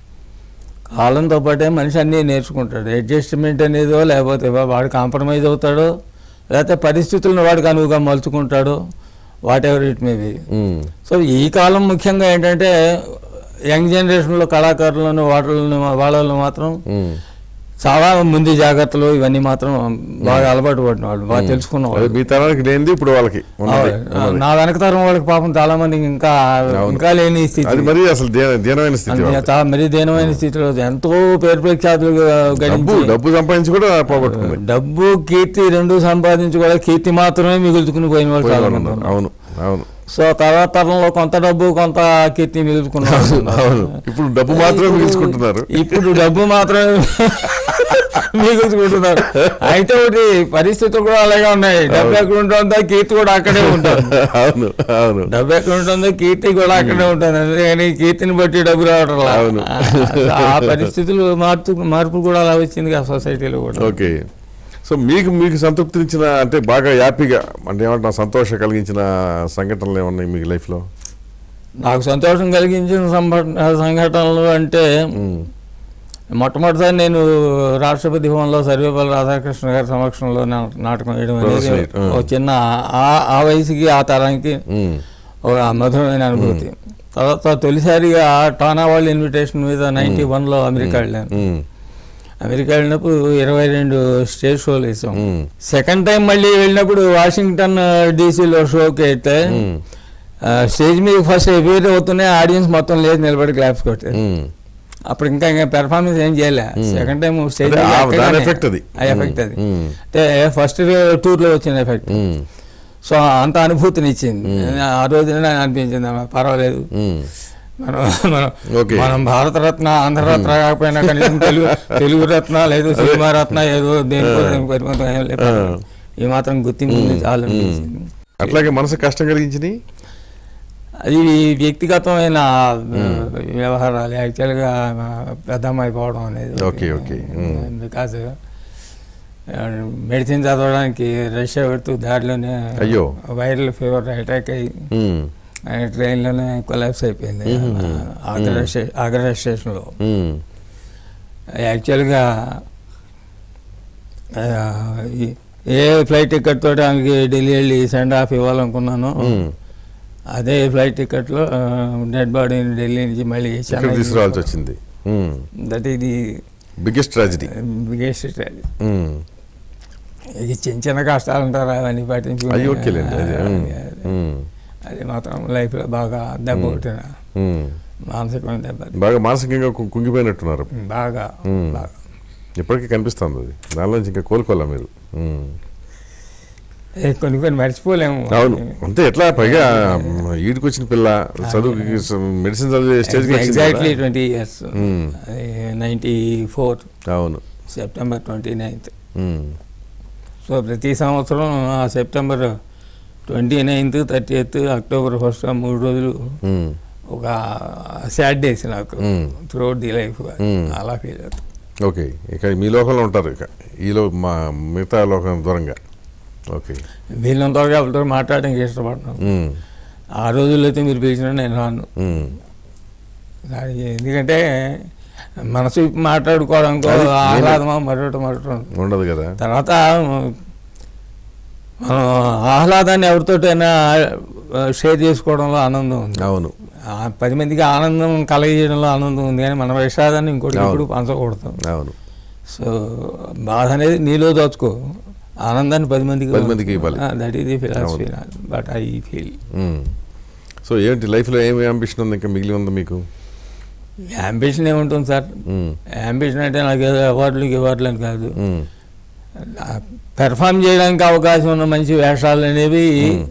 కాలంతో పాటే మనిషి అన్నీ నేర్చుకుంటాడు అడ్జస్ట్మెంట్ అనేదో లేకపోతే వా- వాడు కాంప్రమైజ్ అవుతాడో లేకపోతే పరిస్థితులను వాడికి అనువుగా మలుచుకుంటాడో whatever it may be మ్మ్. సో ఈ కాలం ముఖ్యంగా ఏంటంటే యంగ్ జనరేషన్లో కళాకారులను వాళ్ళను వాళ్ళను మాత్రం మ్మ్. చాలా ముందు జాగ్రత్తలు ఇవన్నీ మాత్రం బాగా అలవాటు పడిన వాళ్ళు బాగా తెలుసుకున్న అదే వాళ్ళు మీ తరానికి లేనిది ఇప్పుడు వాళ్ళకి ఉన్నది. ఉన్నది. నా వెనక తరం వాళ్ళకి పాపం చాలా మందికి ఇంకా ఇంకా లేని స్థితి అది మరీ అసలు దీన- దీనమైన స్థితి అంతే, వాళ్ళది. చాలా మరీ దీనమైన స్థితిలో ఎంతో పేరు ప్రఖ్యాతులు డబ్బు గడించి డబ్బు సంపాదించి కూడా పోగొట్టుకుంది డబ్బు కీర్తి రెండు సంపాదించి కూడా కీర్తి మాత్రమే మిగులుతుకుని పోయిన వాళ్ళు చాలా మంది ఉన్నారు. అవును అవును సో తర్వాత తరంలో కొంత డబ్బు కొంత కీర్తి మిగులుకున్నారు అవును ఇప్పుడు డబ్బు మాత్రమే మిగిల్చుకుంటున్నారు ఇప్పుడు డబ్బు మాత్రమే మిగుల్చుకుంటున్నారు అయితే ఒకటి పరిస్థితులు కూడా అలాగే ఉన్నాయి డబ్బు ఎక్కడ ఉంటుందో కీర్తి కూడా అక్కడే ఉంటుంది అవును అవును డబ్బు ఎక్కడ ఉంటుందో కీర్తి కూడా అక్కడే ఉంటుంది అందుకని కీర్తిని బట్టి డబ్బు రావడం లా. అవును. ఆ పరిస్థితులు మార్పు మార్పు కూడా అలా వచ్చింది కదా సొసైటీలో కూడా ఓకే సో మీకు మీకు సంతృప్తినిచ్చిన అంటే బాగా హ్యాపీగా అంటే ఏమంటాం సంతోషం కలిగించిన సంఘటనలు ఏమన్నాయి మీకు లైఫ్లో నాకు సంతోషం కలిగించిన సంఘట- సంఘటనలు అంటే మొట్టమొదటిసారి నేను రాష్ట్రపతి భవన్లో సర్వేపల్లి రాధాకృష్ణ గారి సమక్షంలో నా- నాటకం వేయడం అనేది ప్రదర్శన, ఆ. ఒక చిన్న ఆ- ఆ వయసుకి ఆ తరానికి ఒక మధురమైన అనుభూతి తర్వాత తొలిసారిగా టానా వాళ్ళ ఇన్విటేషన్ మీద నైన్టీ వన్లో అమెరికా వెళ్ళాను అమెరికా వెళ్ళినప్పుడు ఇరవై రెండు స్టేజ్ షోలు వేసాం సెకండ్ టైం మళ్ళీ వెళ్ళినప్పుడు వాషింగ్టన్ డీసీలో షోకి అయితే ఆ, స్టేజ్ మీద ఫస్ట్ ఎవేర్ అవుతున్నాయి ఆడియన్స్ మొత్తం లేదు నిలబడి క్లాప్స్ కొట్టారు అప్పుడు ఇంకా ఇంకా పెర్ఫార్మెన్స్ ఏం చేయలే సెకండ్ టైం స్టేజ్ అదే, మీద ఆ- ఎక్కగానే దాని effect అది. ఆ ఎఫెక్ట్ అది మ్మ్. అంటే ఫస్ట్ టూర్లో వచ్చిన ఎఫెక్ట్ సో అంత అనుభూతిని ఇచ్చింది ఆ రోజున అనిపించింది "అమ్మా, పర్వాలేదు మనం మనం Okay. మనం భారతరత్న ఆంధ్రరత్న కాకపోయినా కనీసం తెలుగు తెలుగు రత్న లేదు సినిమా రత్న ఏదో దేనికో దేనికో పరిమితం ఏం లేదు. ఈ మాత్రం గుర్తింపు ఉంది చాలు అనిపించింది. అట్లాగే మనసు కష్టం కలిగించినాయి అది వ్యక్తిగతమైన వ్యవహారాలు యాక్చువల్గా పెద్దమ్మాయి పోవడం అనేది Okay, okay. Mm. Because medicine చదవడానికి రష్యా పెడుతూ దారిలోనే అయ్యో. వైరల్ ఫీవర్ అటాక్ అయ్యి ఉమ్, ఆయన ట్రైన్లోనే కొలాప్స్ అయిపోయింది ఆగ్రా స్టే- ఆగ్రా స్టేషన్లో ఉమ్, యాక్చువల్గా ఆ, ఈ- ఏ ఫ్లైట్ టికెట్ తోటి ఆమెకి ఢిల్లీ వెళ్ళి సెండ్ ఆఫ్ ఇవ్వాలనుకున్నాను ఉమ్. అదే ఫ్లైట్ టికెట్లో డెడ్ బాడీని ఢిల్లీ నుంచి మళ్ళీ ఇక్కడ తీసుకురావాల్సి వచ్చింది దట్ ఇది బిగ్గెస్ట్ ట్రాజడీ బిగ్గెస్ట్ ఇది చిన్న చిన్న కష్టాలు ఉంటారు అవన్నీ పట్టించుకుని అయ్యి ఓకేలేండి అది ఉమ్, ఉమ్, అది మాత్రం లైఫ్లో బాగా దెబ్బ కొట్టిన ఉమ్. మానసికమైన దెబ్బ అది. బాగా మానసికంగా కు- కుంగిపోయినట్టున్నారు బాగా ఉమ్. బాగా ఇప్పటికీ కనిపిస్తుంది అది దానిలోంచి ఇంకా కోలుకోవాలా మీరు ఉమ్. ఏ, కొన్ని కొన్ని మర్చిపోలేము అవును అంతే ఎట్లా పైగా ఈడికి వచ్చిన పిల్ల చదువుకి మెడిసిన్ చదివే స్టేజ్కి వచ్చింది ఎగ్జాక్ట్లీ కదా. Twenty years um. Ninety four అవును September twenty ninth um, so ప్రతి సంవత్సరం ఆ September twenty ninth thirty eighth October first ఆ మూడు రోజులు ఉమ్, ఒక సాడ్ డేస్ నాకు Hmm. Throughout the life Hmm. అలా ఫీల్ అవుతుంది ఓకే ఇక మీ లోకంలో ఉంటారు ఇక ఈలో మా మిగతా లోకం దూరంగా ఓకే వీళ్ళంతా వాళ్ళతో మాట్లాడడానికి ఇష్టపడను ఉమ్, ఆ రోజుల్లో అయితే మీరు పిలిచినా నేను రాను ఉమ్. అది ఎందుకంటే మనసు విప్పి మాట్లాడుకోవడానికి అది నేను- ఆహ్లాదమా మరొకటి మరొకటి ఉండదు కదా తర్వాత మనం ఆహ్లాదాన్ని ఎవరితోటైనా షేర్ చేసుకోవడంలో ఆనందం ఉంది అవును ఆ పది మందికి ఆనందం కలగజేయడంలో ఆనందం ఉంది కానీ మన విషాదాన్ని ఇంకోటి అవును. ఇప్పుడు పంచకూడదు అవును సో బాధ అనేది నీలో దాచుకో ఆనందాన్ని పది మందికి పది మందికి ఇవ్వాలి. That is the philosophy but I feel um. So ఏంటి లైఫ్లో ఏమి అంబిషన్ ఉంది ఇంకా మిగిలి ఉంది మీకు అంబిషన్ ఏముంటుంది సార్ ఉమ్, అంబిషన్ అంటే నాకు ఏదో అవార్డులు అవార్డులు అని కాదు ఉమ్, పెర్ఫామ్ చేయడానికి అవకాశం ఉన్న మంచి వేషాలు అనేవి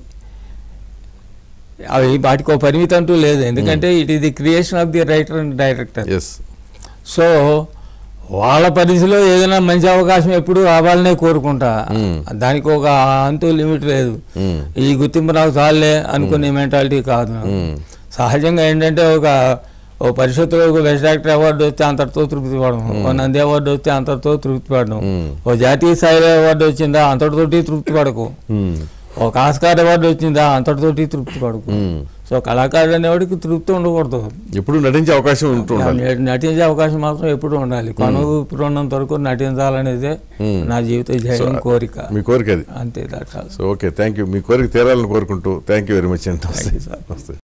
అవి వాటికి ఒక పరిమితి అంటూ లేదు ఎందుకంటే it is the creation of the writer and director yes so వాళ్ళ పరిధిలో ఏదైనా మంచి అవకాశం ఎప్పుడు రావాలనే కోరుకుంటా Hmm. దానికి ఒక అంతు లిమిట్ లేదు ఉమ్, ఈ గుర్తింపు నాకు చాలే అనుకునే మెంటాలిటీ కాదు నాకు. ఉమ్, సహజంగా ఏంటంటే ఒక ఓ పరిషత్తులో ఒక బెస్ట్ యాక్టర్ అవార్డు వస్తే అంతటితో తృప్తి పడడం ఓ నంది అవార్డు వస్తే అంతటితో తృప్తి పడడం ఉమ్, ఓ జాతీయ స్థాయిలో అవార్డు వచ్చిందా అంతటితోటి తృప్తి పడకు ఉమ్, ఒక ఆస్కార్ అవార్డు వచ్చిందా అంతటితోటి తృప్తి పడకు ఉమ్. సో కళాకారుడు అనేవాడికి తృప్తి ఉండకూడదు ఎప్పుడు నటించే అవకాశం ఉంటూ ఉండాలి నటి- నటించే అవకాశం మాత్రం ఎప్పుడు ఉండాలి కొను ఇప్పుడు ఉన్నంత వరకు నటించాలనేదే Hmm. నా జీవిత ధ్యేయం కోరిక మీ కోరిక అది అంతే that so okay thank you మీ కోరిక తీరాలని కోరుకుంటూ థ్యాంక్ యూ వెరీ మచ్ అండి Thank you, sir. నమస్తే